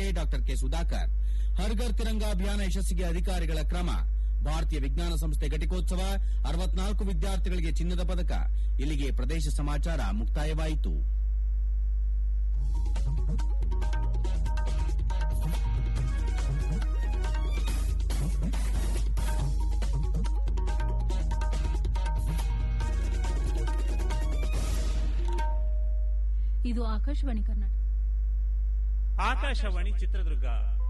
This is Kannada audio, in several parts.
ಡಾಕ್ಟರ್ ಕೆ ಸುಧಾಕರ್ ಹರ್ಘರ್ ತಿರಂಗ ಅಭಿಯಾನ ಯಶಸ್ಸಿಗೆ ಅಧಿಕಾರಿಗಳ ಕ್ರಮ ಭಾರತೀಯ ವಿಜ್ಞಾನ ಸಂಸ್ಥೆ ಘಟಿಕೋತ್ಸವ ಅರವತ್ನಾಲ್ಕು ವಿದ್ಯಾರ್ಥಿಗಳಿಗೆ ಚಿನ್ನದ ಪದಕ ಇಲ್ಲಿಗೆ ಪ್ರದೇಶ ಸಮಾಚಾರ ಮುಕ್ತಾಯವಾಯಿತು ಇದು ಆಕಾಶವಾಣಿ ಕರ್ನಾಟಕ ಆಕಾಶವಾಣಿ ಚಿತ್ರದುರ್ಗ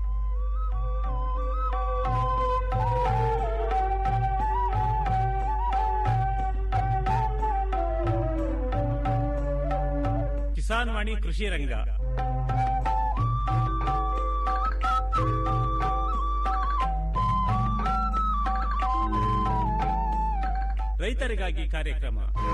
ಕಿಸಾನ್ ವಾಣಿ ಕೃಷಿ ರಂಗ ರೈತರಿಗಾಗಿ ಕಾರ್ಯಕ್ರಮ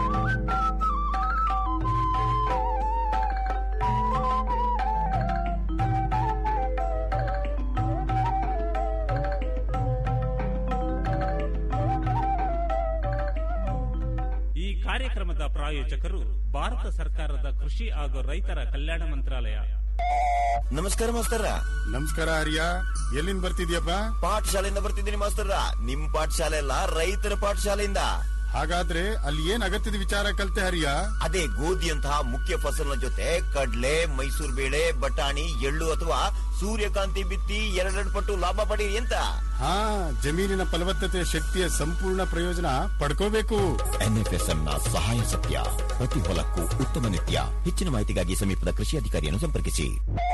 ಈ ಕಾರ್ಯಕ್ರಮದ ಪ್ರಾಯೋಜಕರು ಭಾರತ ಸರ್ಕಾರದ ಕೃಷಿ ಹಾಗೂ ರೈತರ ಕಲ್ಯಾಣ ಮಂತ್ರಾಲಯ ನಮಸ್ಕಾರ ಮಾಸ್ತರ ನಮಸ್ಕಾರ ಹರಿಯ ಎಲ್ಲಿಂದ ಬರ್ತಿದ್ಯಪ್ಪ ಪಾಠಶಾಲೆಯಿಂದ ಬರ್ತಿದ್ದೀನಿ ಮಾಸ್ತರ ನಿಮ್ ಪಾಠಶಾಲೆ ಅಲ್ಲ ರೈತರ ಪಾಠಶಾಲೆಯಿಂದ ಹಾಗಾದ್ರೆ ಅಲ್ಲಿ ಏನ್ ಅಗತ್ಯದ ವಿಚಾರ ಕಲ್ತೆ ಹರಿಯ ಅದೇ ಗೋಧಿಯಂತಹ ಮುಖ್ಯ ಫಸಲಿನ ಜೊತೆ ಕಡ್ಲೆ ಮೈಸೂರು ಬೇಳೆ ಬಟಾಣಿ ಎಳ್ಳು ಅಥವಾ ಸೂರ್ಯಕಾಂತಿ ಬಿತ್ತಿ ಎರಡೆರಡು ಪಟ್ಟು ಲಾಭ ಪಡೀರಿ ಅಂತ ಹಾ ಜಮೀನಿನ ಫಲವತ್ತತೆ ಶಕ್ತಿಯ ಸಂಪೂರ್ಣ ಪ್ರಯೋಜನ ಪಡ್ಕೋಬೇಕು ಎನ್ಎಫ್ಎಸ್ಎಂ ನ ಸಹಾಯ ಸತ್ಯ ಪ್ರತಿ ಹೊಲಕ್ಕೂ ಉತ್ತಮ ನಿತ್ಯ ಹೆಚ್ಚಿನ ಮಾಹಿತಿಗಾಗಿ ಸಮೀಪದ ಕೃಷಿ ಅಧಿಕಾರಿಯನ್ನು ಸಂಪರ್ಕಿಸಿ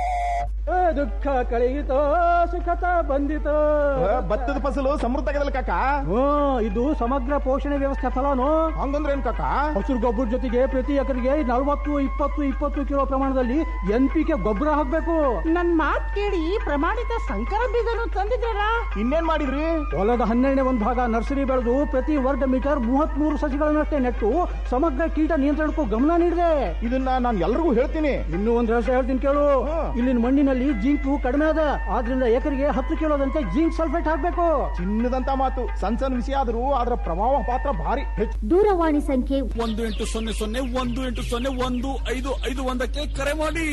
ದುಃಖ ಕಳೆಯಿತೋ ಸುಖತ ಬಂದಿತೋ ಭತ್ತದ ಫಸಲು ಸಮೃದ್ಧ ಆಗದಲ್ಲ ಕಾಕ ಹ್ಮ್ ಇದು ಸಮಗ್ರ ಪೋಷಣೆ ವ್ಯವಸ್ಥೆ ಫಲನು ಹಂಗಂದ್ರೆ ಏನ್ ಕಾಕ ಹಸಿರು ಗೊಬ್ಬರ ಜೊತೆಗೆ ಪ್ರತಿ ಎಕರೆಗೆ ನಲವತ್ತು ಇಪ್ಪತ್ತು ಇಪ್ಪತ್ತು ಕಿಲೋ ಪ್ರಮಾಣದಲ್ಲಿ ಎನ್ ಪಿ ಕೆ ಗೊಬ್ಬರ ಹಾಕ್ಬೇಕು ನನ್ ಮಾತ್ ಕೇಳಿ ಪ್ರಮಾಣಿತ ಸಂಕರ ಬೀಜನು ತಂದಿದ್ದೀರಾ ಇನ್ನೇನ್ ಮಾಡಿದ್ರಿ ಹೊಲದ ಹನ್ನೆರಡನೇ ಒಂದು ಭಾಗ ನರ್ಸರಿ ಬೆಳೆದು ಪ್ರತಿ ವರ್ಗ ಮೀಟರ್ ಮೂವತ್ತ್ ಮೂರು ಸಸಿಗಳನ್ನಷ್ಟೇ ನೆಟ್ಟು ಸಮಗ್ರ ಕೀಟ ನಿಯಂತ್ರಣಕ್ಕೂ ಗಮನ ನೀಡಿದೆ ಇದನ್ನ ನಾನು ಎಲ್ರಿಗೂ ಹೇಳ್ತೀನಿ ಇನ್ನೂ ಒಂದ್ ರಹಸ್ಯ ಹೇಳ್ತೀನಿ ಕೇಳು ಇಲ್ಲಿನ ಮಣ್ಣಿನಲ್ಲಿ ಜಿಂಕು ಕಡಿಮೆ ಅದ ಆದ್ರಿಂದ ಎಕರೆಗೆ ಹತ್ತು ಕಿಲೋದಂತೆ ಜಿಂಕ್ ಸಲ್ಫೇಟ್ ಹಾಕ್ಬೇಕು ಚಿನ್ನದಂತ ಮಾತು ಸಣ್ಣ ಸಣ್ಣ ವಿಷಯ ಆದ್ರೂ ಅದರ ಪ್ರಭಾವ ಪಾತ್ರ ಭಾರಿ ಹೆಚ್ಚು ದೂರವಾಣಿ ಸಂಖ್ಯೆ ಒಂದು ಎಂಟು ಸೊನ್ನೆ ಸೊನ್ನೆ ಒಂದು ಎಂಟು ಸೊನ್ನೆ ಒಂದು ಐದು ಐದು ಒಂದಕ್ಕೆ ಕರೆ ಮಾಡಿ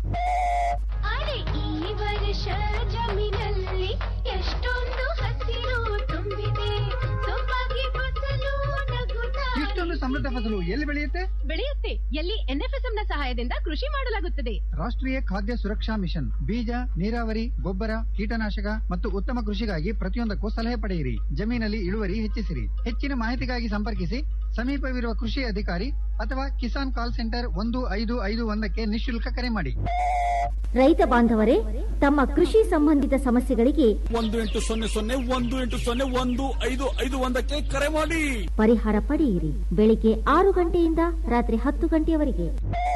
ಅರೆ ಈ ವರ್ಷ ಜಮೀನಲ್ಲಿ ಎಷ್ಟೊಂದು ಹಸಿರು ತುಂಬಿದೆ ಸೊಬಗೆ ಫಸಲು ನಗುತ್ತಾ ಇಷ್ಟೊಂದು ಸಮೃದ್ಧ ಫಸಲು ಎಲ್ಲಿ ಬೆಳೆಯುತ್ತೆ ಬೆಳೆಯುತ್ತೆ ಎಲ್ಲಿ ಎನ್ಎಫ್ಎಸ್ಎಂ ನ ಸಹಾಯದಿಂದ ಕೃಷಿ ಮಾಡಲಾಗುತ್ತದೆ ರಾಷ್ಟ್ರೀಯ ಖಾದ್ಯ ಸುರಕ್ಷಾ ಮಿಷನ್ ಬೀಜ ನೀರಾವರಿ ಗೊಬ್ಬರ ಕೀಟನಾಶಕ ಮತ್ತು ಉತ್ತಮ ಕೃಷಿಗಾಗಿ ಪ್ರತಿಯೊಂದಕ್ಕೂ ಸಲಹೆ ಪಡೆಯಿರಿ ಜಮೀನಲ್ಲಿ ಇಳುವರಿ ಹೆಚ್ಚಿಸಿರಿ ಹೆಚ್ಚಿನ ಮಾಹಿತಿಗಾಗಿ ಸಂಪರ್ಕಿಸಿ ಸಮೀಪವಿರುವ ಕೃಷಿ ಅಧಿಕಾರಿ ಅಥವಾ ಕಿಸಾನ್ ಕಾಲ್ ಸೆಂಟರ್ ಒಂದು ಐದು ಐದು ಒಂದಕ್ಕೆ ನಿಶುಲ್ಕ ಕರೆ ಮಾಡಿ ರೈತ ಬಾಂಧವರೇ ತಮ್ಮ ಕೃಷಿ ಸಂಬಂಧಿತ ಸಮಸ್ಯೆಗಳಿಗೆ ಒಂದು ಎಂಟು ಸೊನ್ನೆ ಸೊನ್ನೆ ಒಂದು ಎಂಟು ಸೊನ್ನೆ ಒಂದು ಐದು ಐದು ಒಂದಕ್ಕೆ ಕರೆ ಮಾಡಿ ಪರಿಹಾರ ಪಡೆಯಿರಿ ಬೆಳಿಗ್ಗೆ ಆರು ಗಂಟೆಯಿಂದ ರಾತ್ರಿ ಹತ್ತು ಗಂಟೆಯವರೆಗೆ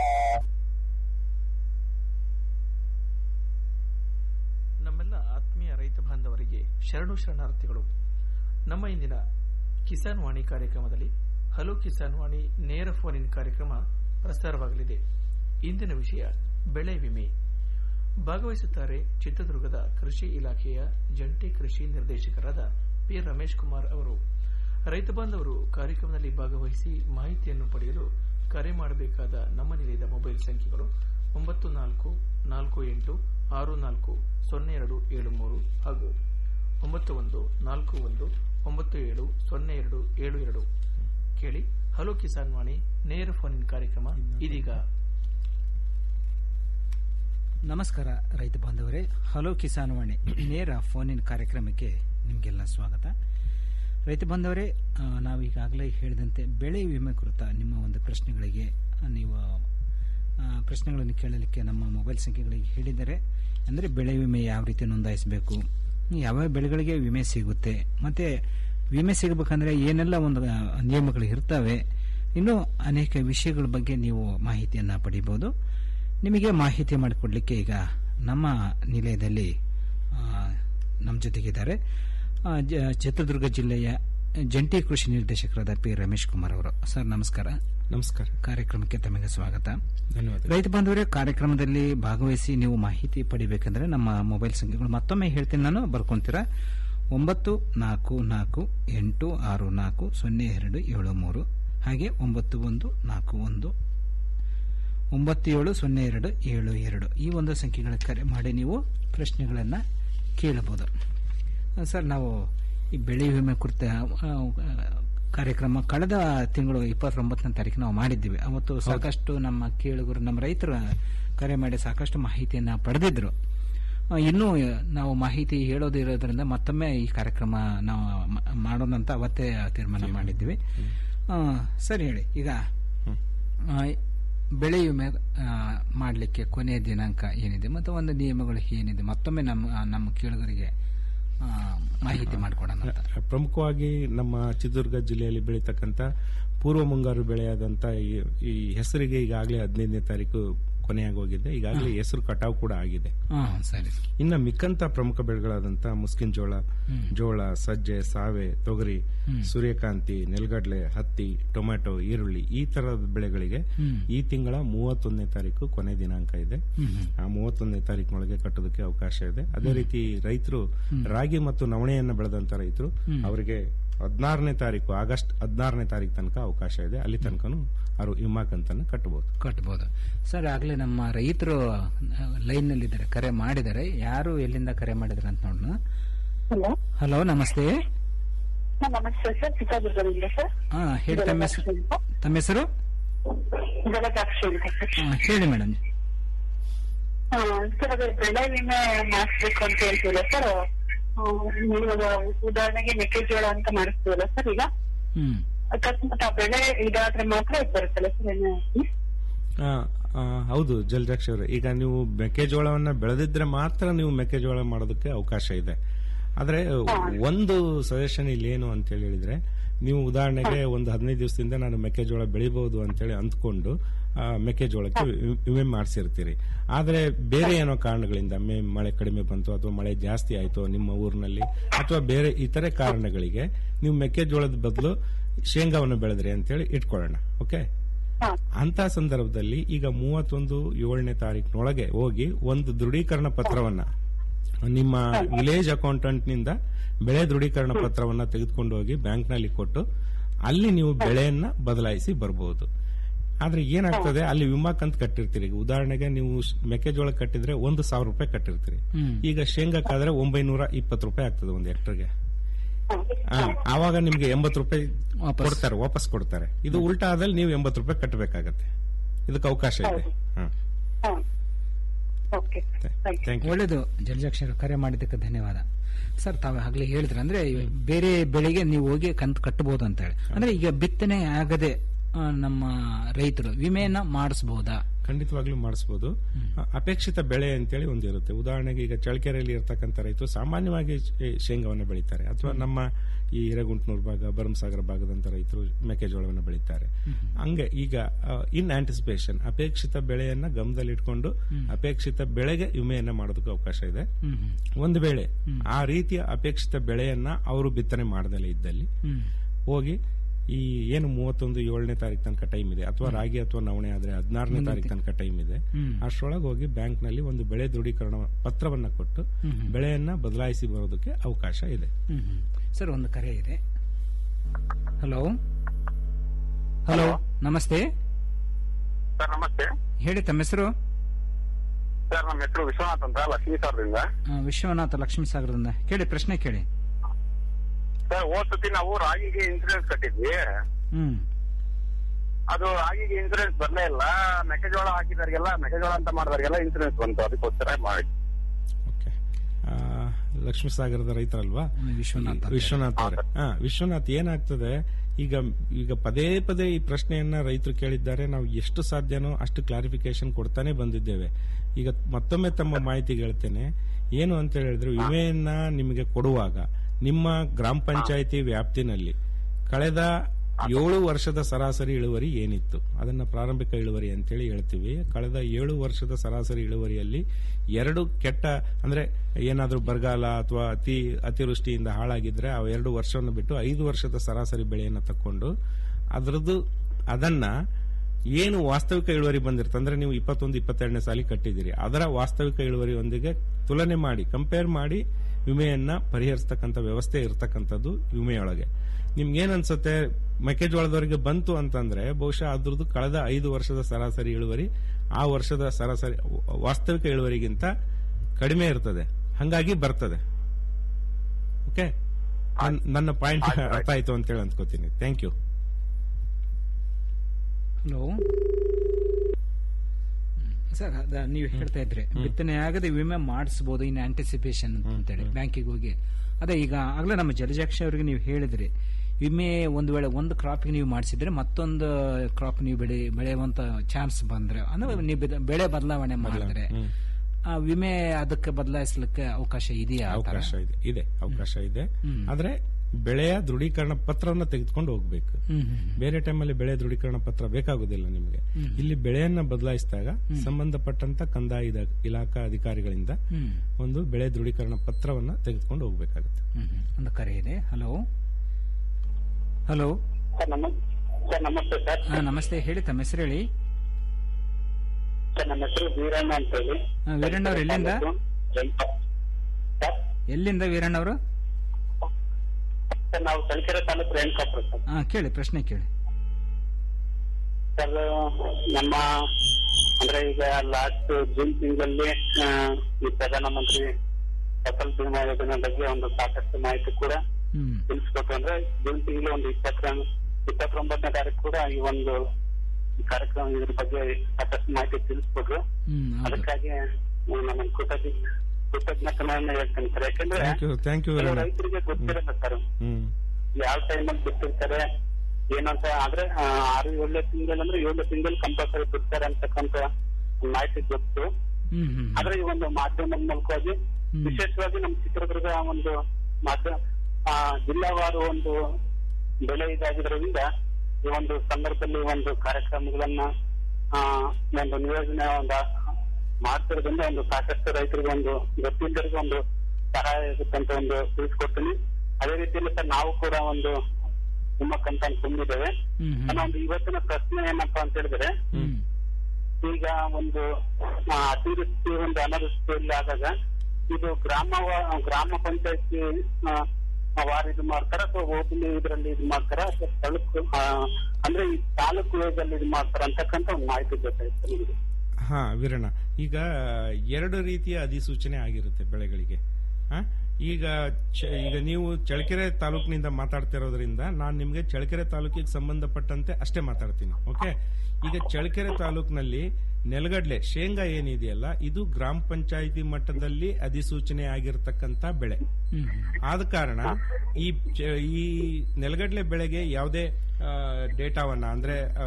ನಮ್ಮೆಲ್ಲ ಆತ್ಮೀಯ ರೈತ ಬಾಂಧವರಿಗೆ ಶರಣು ಶರಣಾರ್ಥಿಗಳು ನಮ್ಮ ಇಂದಿನ ಕಿಸಾನ್ ವಾಣಿ ಕಾರ್ಯಕ್ರಮದಲ್ಲಿ ಹಲೋ ಕಿಸಾನ್ ವಾಣಿ ನೇರ ಫೋನ್ ಇನ್ ಕಾರ್ಯಕ್ರಮ ಪ್ರಸಾರವಾಗಲಿದೆ ಇಂದಿನ ವಿಷಯ ಬೆಳೆ ವಿಮೆ ಭಾಗವಹಿಸುತ್ತಾರೆ ಚಿತ್ರದುರ್ಗದ ಕೃಷಿ ಇಲಾಖೆಯ ಜಂಟಿ ಕೃಷಿ ನಿರ್ದೇಶಕರಾದ ಪಿ ರಮೇಶ್ ಕುಮಾರ್ ಅವರು ರೈತ ಬಾಂಧವರು ಕಾರ್ಯಕ್ರಮದಲ್ಲಿ ಭಾಗವಹಿಸಿ ಮಾಹಿತಿಯನ್ನು ಪಡೆಯಲು ಕರೆ ಮಾಡಬೇಕಾದ ನಮ್ಮ ನಿಲಯದ ಮೊಬೈಲ್ ಸಂಖ್ಯೆಗಳು ಒಂಬತ್ತು ನಾಲ್ಕು ನಾಲ್ಕು ಎಂಟು ಆರು ನಾಲ್ಕು ಸೊನ್ನೆ ಎರಡು ಏಳು ಮೂರು ಹಾಗೂ ಒಂಬತ್ತು ಒಂದು ನಾಲ್ಕು ಒಂದು ಒಂಬತ್ತು ಏಳು ಸೊನ್ನೆ ಎರಡು ಏಳು ಎರಡು ಕೇಳಿ ಹಲೋ ಕಿಸಾನ್ ವಾಣಿ ನೇರ ಫೋನ್ ಇನ್ ಕಾರ್ಯಕ್ರಮ ಇದೀಗ ನಮಸ್ಕಾರ ರೈತ ಬಾಂಧವರೇ ಹಲೋ ಕಿಸಾನ್ ವಾಣಿ ನೇರ ಫೋನ್ ಇನ್ ಕಾರ್ಯಕ್ರಮಕ್ಕೆ ನಿಮಗೆಲ್ಲ ಸ್ವಾಗತ ರೈತ ಬಾಂಧವರೇ ಆ, ನಾವು ಈಗಾಗಲೇ ಹೇಳಿದಂತೆ ಬೆಳೆ ವಿಮೆ ಕುರಿತ ನಿಮ್ಮ ಒಂದು ಪ್ರಶ್ನೆಗಳಿಗೆ ಆ, ನೀವು ಆ, ಪ್ರಶ್ನೆಗಳನ್ನು ಕೇಳಲಿಕ್ಕೆ ನಮ್ಮ ಮೊಬೈಲ್ ಸಂಖ್ಯೆಗಳಿಗೆ ಹೇಳಿದರೆ ಅಂದರೆ ಬೆಳೆ ವಿಮೆ ಯಾವ ರೀತಿ ನೋಂದಾಯಿಸಬೇಕು ಯಾವ ಬೆಳೆಗಳಿಗೆ ವಿಮೆ ಸಿಗುತ್ತೆ ಮತ್ತೆ ವಿಮೆ ಸಿಗಬೇಕಂದ್ರೆ ಏನೆಲ್ಲ ಒಂದು ಆ, ನಿಯಮಗಳು ಇರ್ತವೆ ಇನ್ನೂ ಅನೇಕ ವಿಷಯಗಳ ಬಗ್ಗೆ ನೀವು ಮಾಹಿತಿಯನ್ನು ಪಡಿಬೋದು ನಿಮಗೆ ಮಾಹಿತಿ ಮಾಡಿಕೊಡ್ಲಿಕ್ಕೆ ಈಗ ನಮ್ಮ ನಿಲಯದಲ್ಲಿ ಆ, ನಮ್ಮ ಜೊತೆಗಿದ್ದಾರೆ ಆ, ಜ- ಚಿತ್ರದುರ್ಗ ಜಿಲ್ಲೆಯ ಜಂಟಿ ಕೃಷಿ ನಿರ್ದೇಶಕರಾದ ಪಿ ರಮೇಶ್ ಕುಮಾರ್ ಅವರು ಸರ್ ನಮಸ್ಕಾರ ನಮಸ್ಕಾರ ಕಾರ್ಯಕ್ರಮಕ್ಕೆ ತಮಗೆ ಸ್ವಾಗತ ಧನ್ಯವಾದ ರೈತ ಬಾಂಧವರೇ ಕಾರ್ಯಕ್ರಮದಲ್ಲಿ ಭಾಗವಹಿಸಿ ನೀವು ಮಾಹಿತಿ ಪಡಿಬೇಕಂದ್ರೆ ನಮ್ಮ ಮೊಬೈಲ್ ಸಂಖ್ಯೆಗಳು ಮತ್ತೊಮ್ಮೆ ಹೇಳ್ತೀನಿ ನಾನು ಬರ್ಕೊಂತೀರಾ ಒಂಬತ್ತು ನಾಲ್ಕು ನಾಲ್ಕು ಎಂಟು ಆರು ನಾಲ್ಕು ಸೊನ್ನೆ ಎರಡು ಏಳು ಮೂರು ಹಾಗೆ ಒಂಬತ್ತು ಒಂದು ನಾಲ್ಕು ಒಂದು ಒಂಬತ್ತು ಏಳು ಸೊನ್ನೆ ಎರಡು ಏಳು ಎರಡು ಈ ಒಂದು ಸಂಖ್ಯೆಗಳ ಕರೆ ಮಾಡಿ ನೀವು ಪ್ರಶ್ನೆಗಳನ್ನ ಕೇಳಬಹುದು ಆ, ಸರ್ ನಾವು ಈ ಬೆಳೆ ವಿಮೆ ಕುರಿತ ಆ, ಕಾರ್ಯಕ್ರಮ ಕಳೆದ ತಿಂಗಳು ಇಪ್ಪತ್ತೊಂಬತ್ತನೇ ತಾರೀಕು ನಾವು ಮಾಡಿದ್ದೀವಿ ಅವತ್ತು ಸಾಕಷ್ಟು ನಮ್ಮ ಕೇಳುಗರು ನಮ್ಮ ರೈತರು ಕರೆ ಮಾಡಿ ಸಾಕಷ್ಟು ಮಾಹಿತಿಯನ್ನ ಪಡೆದಿದ್ರು ಆ, ಇನ್ನೂ ನಾವು ಮಾಹಿತಿ ಹೇಳೋದು ಇರೋದ್ರಿಂದ ಮತ್ತೊಮ್ಮೆ ಈ ಕಾರ್ಯಕ್ರಮ ನಾವು ಮ- ಮಾಡೋಣ ಅಂತ ಅವತ್ತೇ ತೀರ್ಮಾನ ಮಾಡಿದ್ವಿ ಆ, ಸರಿ ಹೇಳಿ ಈಗ ಆ, ಬೆಳೆ ವಿಮೆ ಮಾಡಲಿಕ್ಕೆ ಕೊನೆಯ ದಿನಾಂಕ ಏನಿದೆ ಮತ್ತು ಒಂದು ನಿಯಮಗಳು ಏನಿದೆ ಮತ್ತೊಮ್ಮೆ ನಮ್ಮ ನಮ್ಮ ಕೇಳುಗರಿಗೆ ಆ, ಮಾಹಿತಿ ಮಾಡಿಕೊಡೋಣ ಅಂತ ಪ್ರಮುಖವಾಗಿ ನಮ್ಮ ಚಿತ್ರದುರ್ಗ ಜಿಲ್ಲೆಯಲ್ಲಿ ಬೆಳೀತಕ್ಕಂಥ ಪೂರ್ವ ಮುಂಗಾರು ಬೆಳೆಯಾದಂಥ ಈ- ಈ ಹೆಸರಿಗೆ ಈಗಾಗಲೇ ಹದಿನೈದನೇ ತಾರೀಕು ಕೊನೆಯಾಗೋಗಿದೆ ಈಗಾಗಲೇ ಹೆಸರು ಕಟಾವು ಕೂಡ ಆಗಿದೆ ಹಾ ಸರಿ ಇನ್ನು ಮಿಕ್ಕಂತ ಪ್ರಮುಖ ಬೆಳೆಗಳಾದಂಥ ಮುಸ್ಕಿನ್ ಜೋಳ ಹ್ಮ್. ಜೋಳ ಸಜ್ಜೆ ಸಾವೆ ತೊಗರಿ ಹ್ಮ್. ಸೂರ್ಯಕಾಂತಿ ನೆಲಗಡಲೆ ಹತ್ತಿ ಟೊಮ್ಯಾಟೊ ಈರುಳ್ಳಿ ಈ ತರದ ಬೆಳೆಗಳಿಗೆ ಹ್ಮ್. ಈ ತಿಂಗಳ ಮೂವತ್ತೊಂದನೇ ತಾರೀಕು ಕೊನೆ ದಿನಾಂಕ ಇದೆ ಹ್ಮ್, ಹ್ಮ್. ಆ ಮೂವತ್ತೊಂದನೇ ತಾರೀಕಿನೊಳಗೆ ಕಟ್ಟೋದಕ್ಕೆ ಅವಕಾಶ ಇದೆ ಅದೇ ರೀತಿ ರೈತರು ರಾಗಿ ಮತ್ತು ನವಣೆಯನ್ನ ಬೆಳೆದಂತ ರೈತರು ಹ್ಮ್. ಅವರಿಗೆ ಹದಿನಾರನೇ ತಾರೀಕು ಆಗಸ್ಟ್ ಹದಿನಾರನೇ ತಾರೀಕು ತನಕ ಅವಕಾಶ ಇದೆ ಅಲ್ಲಿ ತನಕನೂ ಅವರು ವಿಮಾ ಕಂತನ್ನು ಕಟ್ಟಬಹುದು ಕಟ್ಬೋದು ಸರ್ ಆಗಲೇ ನಮ್ಮ ರೈತರು ಲೈನ್ನಲ್ಲಿದ್ದಾರೆ ಕರೆ ಮಾಡಿದ್ದಾರೆ ಯಾರು ಎಲ್ಲಿಂದ ಕರೆ ಮಾಡಿದ್ದಾರೆ ಅಂತ ನೋಡೋಣ ಹಲೋ ಹಲೋ ನಮಸ್ತೆ ನಮಸ್ತೆ ಸರ್ ಚಿತ್ರದುರ್ಗದಿಂದ ಸರ್ ಹಾ ಹೇಳಿ ತಮ್ಮ ಹೆಸರು ತಮ್ಮ ಹೆಸರು ಜಲಜಾಕ್ಷಿ ಅಂತ ಸರ್ ಆ, ಹೇಳಿ ಮೇಡಮ್ ಆ, ಸರ್ ಅದೇ ಬೆಳೆ ವಿಮೆ ಮಾಡಿಸ್ಬೇಕು ಅಂತ ಹೇಳ್ತೀವಲ್ಲ ಸರ್ ಆ, ಇವಾಗ ಉದಾಹರಣೆಗೆ ಮೆಕ್ಕೆಜೋಳ ಅಂತ ಮಾಡಿಸ್ತೀವಲ್ಲ ಸರ್ ಈಗ ಹ್ಮ್ ಅಕಸ್ಮಾತ್ ಆ ಬೆಳೆ ಇದಾದ್ರೆ ಮಾತ್ರ ಇದು ಬರುತ್ತಲ್ಲ ಸರ್ ಏನು ಆ, ಆ, ಹೌದು ಜಲಜಾಕ್ಷ ಅವರೇ ಈಗ ನೀವು ಮೆಕ್ಕೆಜೋಳವನ್ನ ಬೆಳೆದಿದ್ರೆ ಮಾತ್ರ ನೀವು ಮೆಕ್ಕೆಜೋಳ ಮಾಡೋದಕ್ಕೆ ಅವಕಾಶ ಇದೆ ಆದ್ರೆ ಒಂದು ಸಜೆಷನ್ ಇಲ್ಲಿ ಏನು ಅಂತ ಹೇಳಿ ಹೇಳಿದ್ರೆ ನೀವು ಉದಾಹರಣೆಗೆ ಒಂದು ಹದಿನೈದು ದಿವಸದಿಂದ ನಾನು ಮೆಕ್ಕೆಜೋಳ ಬೆಳಿಬಹುದು ಅಂತೇಳಿ ಅಂದ್ಕೊಂಡು ಆ, ಮೆಕ್ಕೆಜೋಳಕ್ಕೆ ವಿ- ವಿಮೆ ಮಾಡಿಸಿರ್ತೀರಿ ಆದ್ರೆ ಬೇರೆ ಏನೋ ಕಾರಣಗಳಿಂದ ಮೇ ಮಳೆ ಕಡಿಮೆ ಬಂತು ಅಥವಾ ಮಳೆ ಜಾಸ್ತಿ ಆಯ್ತು ನಿಮ್ಮ ಊರಿನಲ್ಲಿ ಅಥವಾ ಬೇರೆ ಇತರೆ ಕಾರಣಗಳಿಗೆ ನೀವು ಮೆಕ್ಕೆಜೋಳದ ಬದಲು ಶೇಂಗಾವನ್ನು ಬೆಳೆದ್ರಿ ಅಂತೇಳಿ ಇಟ್ಕೊಳ್ಳೋಣ ಓಕೆ ಅಂತ ಸಂದರ್ಭದಲ್ಲಿ ಈಗ ಮೂವತ್ತೊಂದು ಏಳನೇ ತಾರೀಕಿನೊಳಗೆ ಹೋಗಿ ಒಂದು ದೃಢೀಕರಣ ಪತ್ರವನ್ನ ನಿಮ್ಮ ವಿಲೇಜ್ ಅಕೌಂಟೆಂಟ್ ನಿಂದ ಬೆಳೆ ದೃಢೀಕರಣ ಪತ್ರವನ್ನ ತೆಗೆದುಕೊಂಡು ಹೋಗಿ ಬ್ಯಾಂಕ್ ನಲ್ಲಿ ಕೊಟ್ಟು ಅಲ್ಲಿ ನೀವು ಬೆಳೆಯನ್ನ ಬದಲಾಯಿಸಿ ಬರಬಹುದು ಆದ್ರೆ ಏನಾಗ್ತದೆ ಅಲ್ಲಿ ವಿಮಾ ಕಂತು ಕಟ್ಟಿರ್ತೀರಿ ಈಗ ಉದಾಹರಣೆಗೆ ನೀವು ಸ್- ಮೆಕ್ಕೆಜೋಳ ಕಟ್ಟಿದ್ರೆ ಒಂದು ಸಾವಿರ ರೂಪಾಯಿ ಕಟ್ಟಿರ್ತೀರಿ ಹ್ಮ್. ಈಗ ಶೇಂಗಾಕ್ಕಾದ್ರೆ ಒಂಬೈನೂರ ಇಪ್ಪತ್ತು ರೂಪಾಯಿ ಆಗ್ತದೆ ಒಂದು ಹೆಕ್ಟರ್ಗೆ ಆವಾಗ ನಿಮ್ಗೆ ಎಂಬತ್ತು ರೂಪಾಯಿ ಕೊಡ್ತಾರೆ ವಾಪಸ್ ಕೊಡ್ತಾರೆ ಇದು ಉಲ್ಟಾ ಆದಲ್ಲಿ ನೀವು ಎಂಬತ್ತು ರೂಪಾಯಿ ಕಟ್ಟಬೇಕಾಗತ್ತೆ ಇದಕ್ಕೆ ಅವಕಾಶ ಇದೆ ಹಾ ಓಕೆ ಥ್ಯಾಂಕ್ ಯು ಒಳ್ಳೇದು ಜಲಜಾಕ್ಷರ ಕರೆ ಮಾಡಿದ್ದಕ್ಕೆ ಧನ್ಯವಾದ ಸರ್ ತಾವು ಆಗ್ಲೇ ಹೇಳಿದ್ರೆ ಅಂದ್ರೆ ಬೇರೆ ಬೆಳೆಗೆ ನೀವು ಹೋಗಿ ಕಂತು ಕಟ್ಟಬಹುದು ಅಂತ ಹೇಳಿ ಅಂದ್ರೆ ಈಗ ಬಿತ್ತನೆ ಆಗದೆ ಆ, ನಮ್ಮ ರೈತರು ವಿಮೆಯನ್ನ ಮಾಡಿಸಬಹುದಾ ಖಂಡಿತವಾಗ್ಲೂ ಮಾಡಿಸಬಹುದು ಅಪೇಕ್ಷಿತ ಬೆಳೆ ಅಂತೇಳಿ ಒಂದು ಇರುತ್ತೆ ಉದಾಹರಣೆಗೆ ಈಗ ಚಳ್ಳಕೆರೆಯಲ್ಲಿ ಇರ್ತಕ್ಕಂಥ ರೈತರು ಸಾಮಾನ್ಯವಾಗಿ ಶೇ- ಶೇಂಗಾವನ್ನು ಬೆಳೀತಾರೆ ಅಥವಾ ನಮ್ಮ ಈ ಹಿರಗುಂಟ್ನೂರು ಭಾಗ ಭರಮಸಾಗರ ಭಾಗದಂತ ರೈತರು ಮೆಕ್ಕೆಜೋಳವನ್ನು ಬೆಳೀತಾರೆ ಹಂಗೆ ಈಗ ಇನ್ ಆಂಟಿಸಿಪೇಷನ್ ಅಪೇಕ್ಷಿತ ಬೆಳೆಯನ್ನ ಗಮನದಲ್ಲಿಟ್ಕೊಂಡು ಅಪೇಕ್ಷಿತ ಬೆಳೆಗೆ ವಿಮೆಯನ್ನ ಮಾಡೋದಕ್ಕೆ ಅವಕಾಶ ಇದೆ ಒಂದು ವೇಳೆ ಆ ರೀತಿಯ ಅಪೇಕ್ಷಿತ ಬೆಳೆಯನ್ನ ಅವರು ಬಿತ್ತನೆ ಮಾಡದಲ್ಲೇ ಇದ್ದಲ್ಲಿ ಹೋಗಿ ಈ ಏನು ಮೂವತ್ತೊಂದು ಏಳನೇ ತಾರೀಕು ತನಕ ಟೈಮ್ ಇದೆ ಅಥವಾ ರಾಗಿ ಅಥವಾ ನವಣೆ ಆದ್ರೆ ಹದಿನಾರನೇ ಮುಂದೆ ತಾರೀಕು ತನಕ ಟೈಮ್ ಇದೆ ಹ್ಮ್. ಅಷ್ಟರೊಳಗೆ ಹೋಗಿ ಬ್ಯಾಂಕ್ ನಲ್ಲಿ ಒಂದು ಬೆಳೆ ದೃಢೀಕರಣ ಪತ್ರವನ್ನ ಕೊಟ್ಟು ಹ್ಮ್ ಹ್ಮ್. ಬೆಳೆಯನ್ನ ಬದಲಾಯಿಸಿ ಬರೋದಕ್ಕೆ ಅವಕಾಶ ಇದೆ ಹ್ಮ್ ಹ್ಮ್. ಸರ್ ಒಂದು ಕರೆ ಇದೆ ಹಲೋ ಹಲೋ ನಮಸ್ತೆ ಸರ್ ನಮಸ್ತೆ ಹೇಳಿ ತಮ್ಮ ಹೆಸರು ಸರ್ ನಮ್ಮ ಹೆಸರು ವಿಶ್ವನಾಥ್ ಅಂತ ಲಕ್ಷ್ಮೀ ಸಾರದಿಂದ ಆ, ವಿಶ್ವನಾಥ ಲಕ್ಷ್ಮೀ ಸಾಗರದಿಂದ ಕೇಳಿ ಪ್ರಶ್ನೆ ಕೇಳಿ ಸರ್ ಹೋದ್ ಸತಿ ನಾವು ರಾಗಿಗೆ ಇನ್ಸೂರೆನ್ಸ್ ಕಟ್ಟಿದ್ವಿ ಹ್ಮ್ ಅದು ರಾಗಿಗೆ ಇನ್ಸೂರೆನ್ಸ್ ಬರ್ಲೇ ಇಲ್ಲ ಮೆಕ್ಕೆಜೋಳ ಹಾಕಿದವ್ರಿಗೆಲ್ಲ ಮೆಕ್ಕೆಜೋಳ ಅಂತ ಮಾಡಿದವ್ರಿಗೆಲ್ಲ ಇನ್ಸೂರೆನ್ಸ್ ಬಂತು ಅದಕ್ಕೋಸ್ಕರ ಮಾಡಿ ಆ, ಲಕ್ಷ್ಮೀ ಸಾಗರದ ರೈತರಲ್ವಾ ವಿಶ್ವನಾಥ್ ಅಂತ. ವಿಶ್ವನಾಥ್ ಅವರೇ ಹಾ ವಿಶ್ವನಾಥ್ ಏನಾಗ್ತದೆ ಈಗ ಈಗ ಪದೇ ಪದೇ ಈ ಪ್ರಶ್ನೆಯನ್ನ ರೈತರು ಕೇಳಿದ್ದಾರೆ ನಾವು ಎಷ್ಟು ಸಾಧ್ಯನೋ ಅಷ್ಟು ಕ್ಲಾರಿಫಿಕೇಶನ್ ಕೊಡ್ತಾನೆ ಬಂದಿದ್ದೇವೆ ಈಗ ಮತ್ತೊಮ್ಮೆ ತಮ್ಮ ಮಾಹಿತಿಗೆ ಹೇಳ್ತೇನೆ ಏನು ಅಂತ ಹೇಳಿದ್ರೆ ವಿಮೆಯನ್ನ ನಿಮಗೆ ಕೊಡುವಾಗ ನಿಮ್ಮ ಗ್ರಾಮ ಪಂಚಾಯಿತಿ ವ್ಯಾಪ್ತಿನಲ್ಲಿ ಕಳೆದ ಏಳು ವರ್ಷದ ಸರಾಸರಿ ಇಳುವರಿ ಏನಿತ್ತು ಅದನ್ನ ಪ್ರಾರಂಭಿಕ ಇಳುವರಿ ಅಂತೇಳಿ ಹೇಳ್ತೀವಿ ಕಳೆದ ಏಳು ವರ್ಷದ ಸರಾಸರಿ ಇಳುವರಿಯಲ್ಲಿ ಎರಡು ಕೆಟ್ಟ ಅಂದ್ರೆ ಏನಾದ್ರೂ ಬರಗಾಲ ಅಥವಾ ಅತಿ ಅತಿವೃಷ್ಟಿಯಿಂದ ಹಾಳಾಗಿದ್ರೆ ಆ ಎರಡು ವರ್ಷವನ್ನು ಬಿಟ್ಟು ಐದು ವರ್ಷದ ಸರಾಸರಿ ಬೆಳೆಯನ್ನು ತಕೊಂಡು ಅದರದ್ದು ಅದನ್ನ ಏನು ವಾಸ್ತವಿಕ ಇಳುವರಿ ಬಂದಿರುತ್ತೆ ಅಂದ್ರೆ ನೀವು ಇಪ್ಪತ್ತೊಂದು ಇಪ್ಪತ್ತೆರಡನೇ ಸಾಲಿ ಕಟ್ಟಿದ್ದೀರಿ ಅದರ ವಾಸ್ತವಿಕ ಇಳುವರಿಯೊಂದಿಗೆ ತುಲನೆ ಮಾಡಿ ಕಂಪೇರ್ ಮಾಡಿ ವಿಮೆಯನ್ನ ಪರಿಹರಿಸ್ತಕ್ಕಂಥ ವ್ಯವಸ್ಥೆ ಇರತಕ್ಕಂಥದ್ದು ವಿಮೆಯೊಳಗೆ ನಿಮ್ಗೆ ಏನ್ ಅನ್ಸುತ್ತೆ ಮೆಕ್ಕೆಜೋಳದವರಿಗೆ ಬಂತು ಅಂತಂದ್ರೆ ಬಹುಶಃ ಅದ್ರದ್ದು ಕಳೆದ ಐದು ವರ್ಷದ ಸರಾಸರಿ ಇಳುವರಿ ಆ ವರ್ಷದ ಸರಾಸರಿ ವಾಸ್ತವಿಕ ಇಳುವರಿಗಿಂತ ಕಡಿಮೆ ಇರ್ತದೆ ಹಂಗಾಗಿ ಬರ್ತದೆ ಓಕೆ ನನ್ನ ಪಾಯಿಂಟ್ ಅರ್ಥ ಆಯ್ತು ಅಂತ ಹೇಳಿ ಅಂದ್ಕೋತೀನಿ ಥ್ಯಾಂಕ್ ಯು ಹಲೋ ಸರ್ ಅದ ನೀವು ಹೇಳ್ತಾ ಇದ್ರೆ ಬಿತ್ತನೆ ಆಗದೆ ವಿಮೆ ಮಾಡಿಸಬಹುದು ಇನ್ ಆಂಟಿಸಿಪೇಷನ್ ಅಂತೇಳಿ ಬ್ಯಾಂಕಿಗೆ ಹೋಗಿ ಅದೇ ಈಗ ಆಗ್ಲೇ ನಮ್ಮ ಜಲಜಾಕ್ಷಿ ಅವರಿಗೆ ನೀವು ಹೇಳಿದ್ರಿ ವಿಮೆ ಒಂದು ವೇಳೆ ಒಂದು ಕ್ರಾಪ್ಗೆ ನೀವು ಮಾಡಿಸಿದ್ರೆ ಮತ್ತೊಂದು ಕ್ರಾಪ್ ನೀವು ಬೆಳೆ ಬೆಳೆಯುವಂತ ಚಾನ್ಸ್ ಬಂದ್ರೆ ಅಂದ್ರೆ ನೀವು ಬೆದ- ಬೆಳೆ ಬದಲಾವಣೆ ಮಾಡಿದ್ರೆ ಆ ವಿಮೆ ಅದಕ್ಕೆ ಬದಲಾಯಿಸ್ಲಿಕ್ಕೆ ಅವಕಾಶ ಇದೆಯಾ ಆ ಥರ? ಅವಕಾಶ ಇದೆ ಇದೆ ಅವಕಾಶ ಇದೆ ಹ್ಮ್. ಆದ್ರೆ ಬೆಳೆಯ ದೃಢೀಕರಣ ಪತ್ರವನ್ನ ತೆಗೆದುಕೊಂಡು ಹೋಗ್ಬೇಕು ಹ್ಮ್, ಹ್ಮ್, ಬೇರೆ ಟೈಮಲ್ಲಿ ಬೆಳೆ ದೃಢೀಕರಣ ಪತ್ರ ಬೇಕಾಗುದಿಲ್ಲ ನಿಮಗೆ ಹ್ಮ್. ಇಲ್ಲಿ ಬೆಳೆಯನ್ನ ಬದಲಾಯಿಸಿದಾಗ ಸಂಬಂಧಪಟ್ಟಂತ ಕಂದಾಯ ಇದ- ಇಲಾಖಾ ಅಧಿಕಾರಿಗಳಿಂದ ಹ್ಮ್. ಒಂದು ಬೆಳೆ ದೃಢೀಕರಣ ಪತ್ರವನ್ನ ತೆಗೆದುಕೊಂಡು ಹೋಗ್ಬೇಕಾಗುತ್ತೆ ಹ್ಮ್, ಹ್ಮ್. ಒಂದು ಕರೆ ಇದೆ ಹಲೋ ಹಲೋ ಸರ್ ನಮ ಸರ್ ನಮಸ್ತೆ ಸರ್ ಹಾ ನಮಸ್ತೆ ಹೇಳಿ ತಮ್ಮ ಹೆಸರು ಹೇಳಿ ಸರ್ ನನ್ನ ಹೆಸರು ವೀರಣ್ಣ ಅಂತ ಹೇಳಿ ಹಾ, ವೀರಣ್ಣ ಅವ್ರು ಎಲ್ಲಿಂದ ಎಲ್ಲಿಂದ ವೀರಣ್ಣ ಅವರು ಸರ್ ನಾವು ತಲಕೆರೆ ತಾಲೂಕು ರೇಣುಕಾಪುರ ಸರ್ ಹಾ ಕೇಳಿ ಪ್ರಶ್ನೆ ಕೇಳಿ ಸರ್ ನಮ್ಮ ಅಂದ್ರೆ ಈಗ ಲಾಸ್ಟ್ ಜೂನ್ ತಿಂಗಳಲ್ಲಿ ಆ, ಈ ಪ್ರಧಾನಮಂತ್ರಿ ಫಸಲ್ ಬಿಮಾ ಯೋಜನೆ ಬಗ್ಗೆ ಒಂದು ಸಾಕಷ್ಟು ಮಾಹಿತಿ ಕೂಡ ಹ್ಮ್ ತಿಳಿಸ್ಕೊಟ್ರು ಅಂದ್ರೆ ಜೂನ್ ತಿಂಗಳು ಒಂದು ಇಪ್ಪತ್ತ ಇಪ್ಪತ್ತೊಂಬತ್ತನೇ ತಾರೀಕು ಕೂಡ ಈ ಒಂದು ಈ ಕಾರ್ಯಕ್ರಮ ಇದ್ರ ಬಗ್ಗೆ ಸಾಕಷ್ಟು ಮಾಹಿತಿ ತಿಳಿಸ್ಕೊಟ್ರು ಹ್ಮ್ ಹೌದು. ಅದಕ್ಕಾಗಿ ನಮ್ಮ ಕೃತಜ್ಞ ಕೃತಜ್ಞತೆಗಳನ್ನ ಹೇಳ್ತೇನೆ ಸರ್ ಯಾಕಂದ್ರೆ ಥ್ಯಾಂಕ್ ಯು ಥ್ಯಾಂಕ್ ಯು ಕೆಲವು ರೈತರಿಗೆ ಗೊತ್ತಿರಲ್ಲ ಸರ್ ಹ್ಮ್ ಯಾವ ಟೈಮಲ್ಲಿ ಬಿಟ್ಟಿರ್ತಾರೆ ಏನಂತ ಆದ್ರೆ ಆ, ಆರು ಏಳನೇ ತಿಂಗಳು ಅಂದ್ರೆ ಏಳನೇ ತಿಂಗಳು ಕಂಪಲ್ಸರಿ ಬಿಡ್ತಾರೆ ಅಂತಕ್ಕಂತ ಒಂದ್ ಮಾಹಿತಿ ಗೊತ್ತು ಹ್ಮ್ ಹ್ಮ್ ಆದ್ರೆ ಈ ಒಂದು ಮಾಧ್ಯಮದ ಮೂಲಕವಾಗಿ ವಿಶೇಷವಾಗಿ ನಮ್ಮ ಚಿತ್ರದುರ್ಗ ಒಂದು ಮಾಧ್ಯ ಆ, ಜಿಲ್ಲಾವಾರು ಒಂದು ಬೆಳೆ ಇದಾಗಿರೋದ್ರಿಂದ ಈ ಒಂದು ಸಂದರ್ಭದಲ್ಲಿ ಒಂದು ಕಾರ್ಯಕ್ರಮಗಳನ್ನ ಆ, ಒಂದು ನಿಯೋಜನೆ ಒಂದು ಮಾಡ್ತಿರೋದ್ರಿಂದ ಒಂದು ಸಾಕಷ್ಟು ರೈತರಿಗೆ ಒಂದು ಗೊತ್ತಿದ್ದರಿಗೆ ಒಂದು ಸಹಾಯ ಆಗುತ್ತೆ ಅಂತ ಒಂದು ತಿಳಿಸ್ಕೊಡ್ತೀನಿ ಅದೇ ರೀತಿಯಲ್ಲಿ ಸರ್ ನಾವು ಕೂಡ ಒಂದು ನಿಮ್ಮ ಕಂತ ತುಂಬಿದ್ದೇವೆ ಹ್ಮ್ ಹ್ಮ್. ನನ್ನ ಒಂದು ಇವತ್ತಿನ ಪ್ರಶ್ನೆ ಏನಪ್ಪಾ ಅಂತ ಹೇಳಿದ್ರೆ ಹ್ಮ್ ಈಗ ಒಂದು ಆ, ಅತಿವೃಷ್ಟಿ ಒಂದು ಅನಾವೃಷ್ಟಿಯಲ್ಲಿ ಆದಾಗ ಇದು ಗ್ರಾಮ ವಾ- ಗ್ರಾಮ ಪಂಚಾಯತಿ ವಾರ ಇದು ಮಾಡ್ತಾರ ಅಥವಾ ಹೋಬಳಿ ಇದರಲ್ಲಿ ಇದು ಮಾಡ್ತಾರ ಅಥವಾ ತಾಲೂಕು ಆ, ಅಂದ್ರೆ ಈ ತಾಲೂಕು ವೇಗದಲ್ಲಿ ಇದು ಮಾಡ್ತಾರ ಅಂತಕ್ಕಂಥ ಒಂದು ಮಾಹಿತಿ ಬೇಕಾಗಿತ್ತು ನಿಮಗೆ ಹಾ ವೀರಣ್ಣ ಈಗ ಎರಡು ರೀತಿಯ ಅಧಿಸೂಚನೆ ಆಗಿರುತ್ತೆ ಬೆಳೆಗಳಿಗೆ ಹಾ ಈಗ ಚ- ಈಗ ನೀವು ಚಳ್ಳಕೆರೆ ತಾಲೂಕಿನಿಂದ ಮಾತಾಡ್ತಿರೋದ್ರಿಂದ ನಾನು ನಿಮಗೆ ಚಳ್ಳಕೆರೆ ತಾಲೂಕಿಗೆ ಸಂಬಂಧಪಟ್ಟಂತೆ ಅಷ್ಟೇ ಮಾತಾಡ್ತೀನಿ ಓಕೆ ಈಗ ಚಳ್ಳಕೆರೆ ತಾಲೂಕಿನಲ್ಲಿ ನೆಲಗಡ್ಲೆ ಶೇಂಗಾ ಏನಿದೆಯಲ್ಲ ಇದು ಗ್ರಾಮ ಪಂಚಾಯಿತಿ ಮಟ್ಟದಲ್ಲಿ ಅಧಿಸೂಚನೆ ಆಗಿರತಕ್ಕಂತ ಬೆಳೆ ಹ್ಮ್ ಹ್ಮ್. ಆದ ಕಾರಣ ಈ ಚ- ಈ ನೆಲಗಡ್ಲೆ ಬೆಳೆಗೆ ಯಾವುದೇ ಆ, ಡೇಟಾವನ್ನ ಅಂದ್ರೆ ಆ,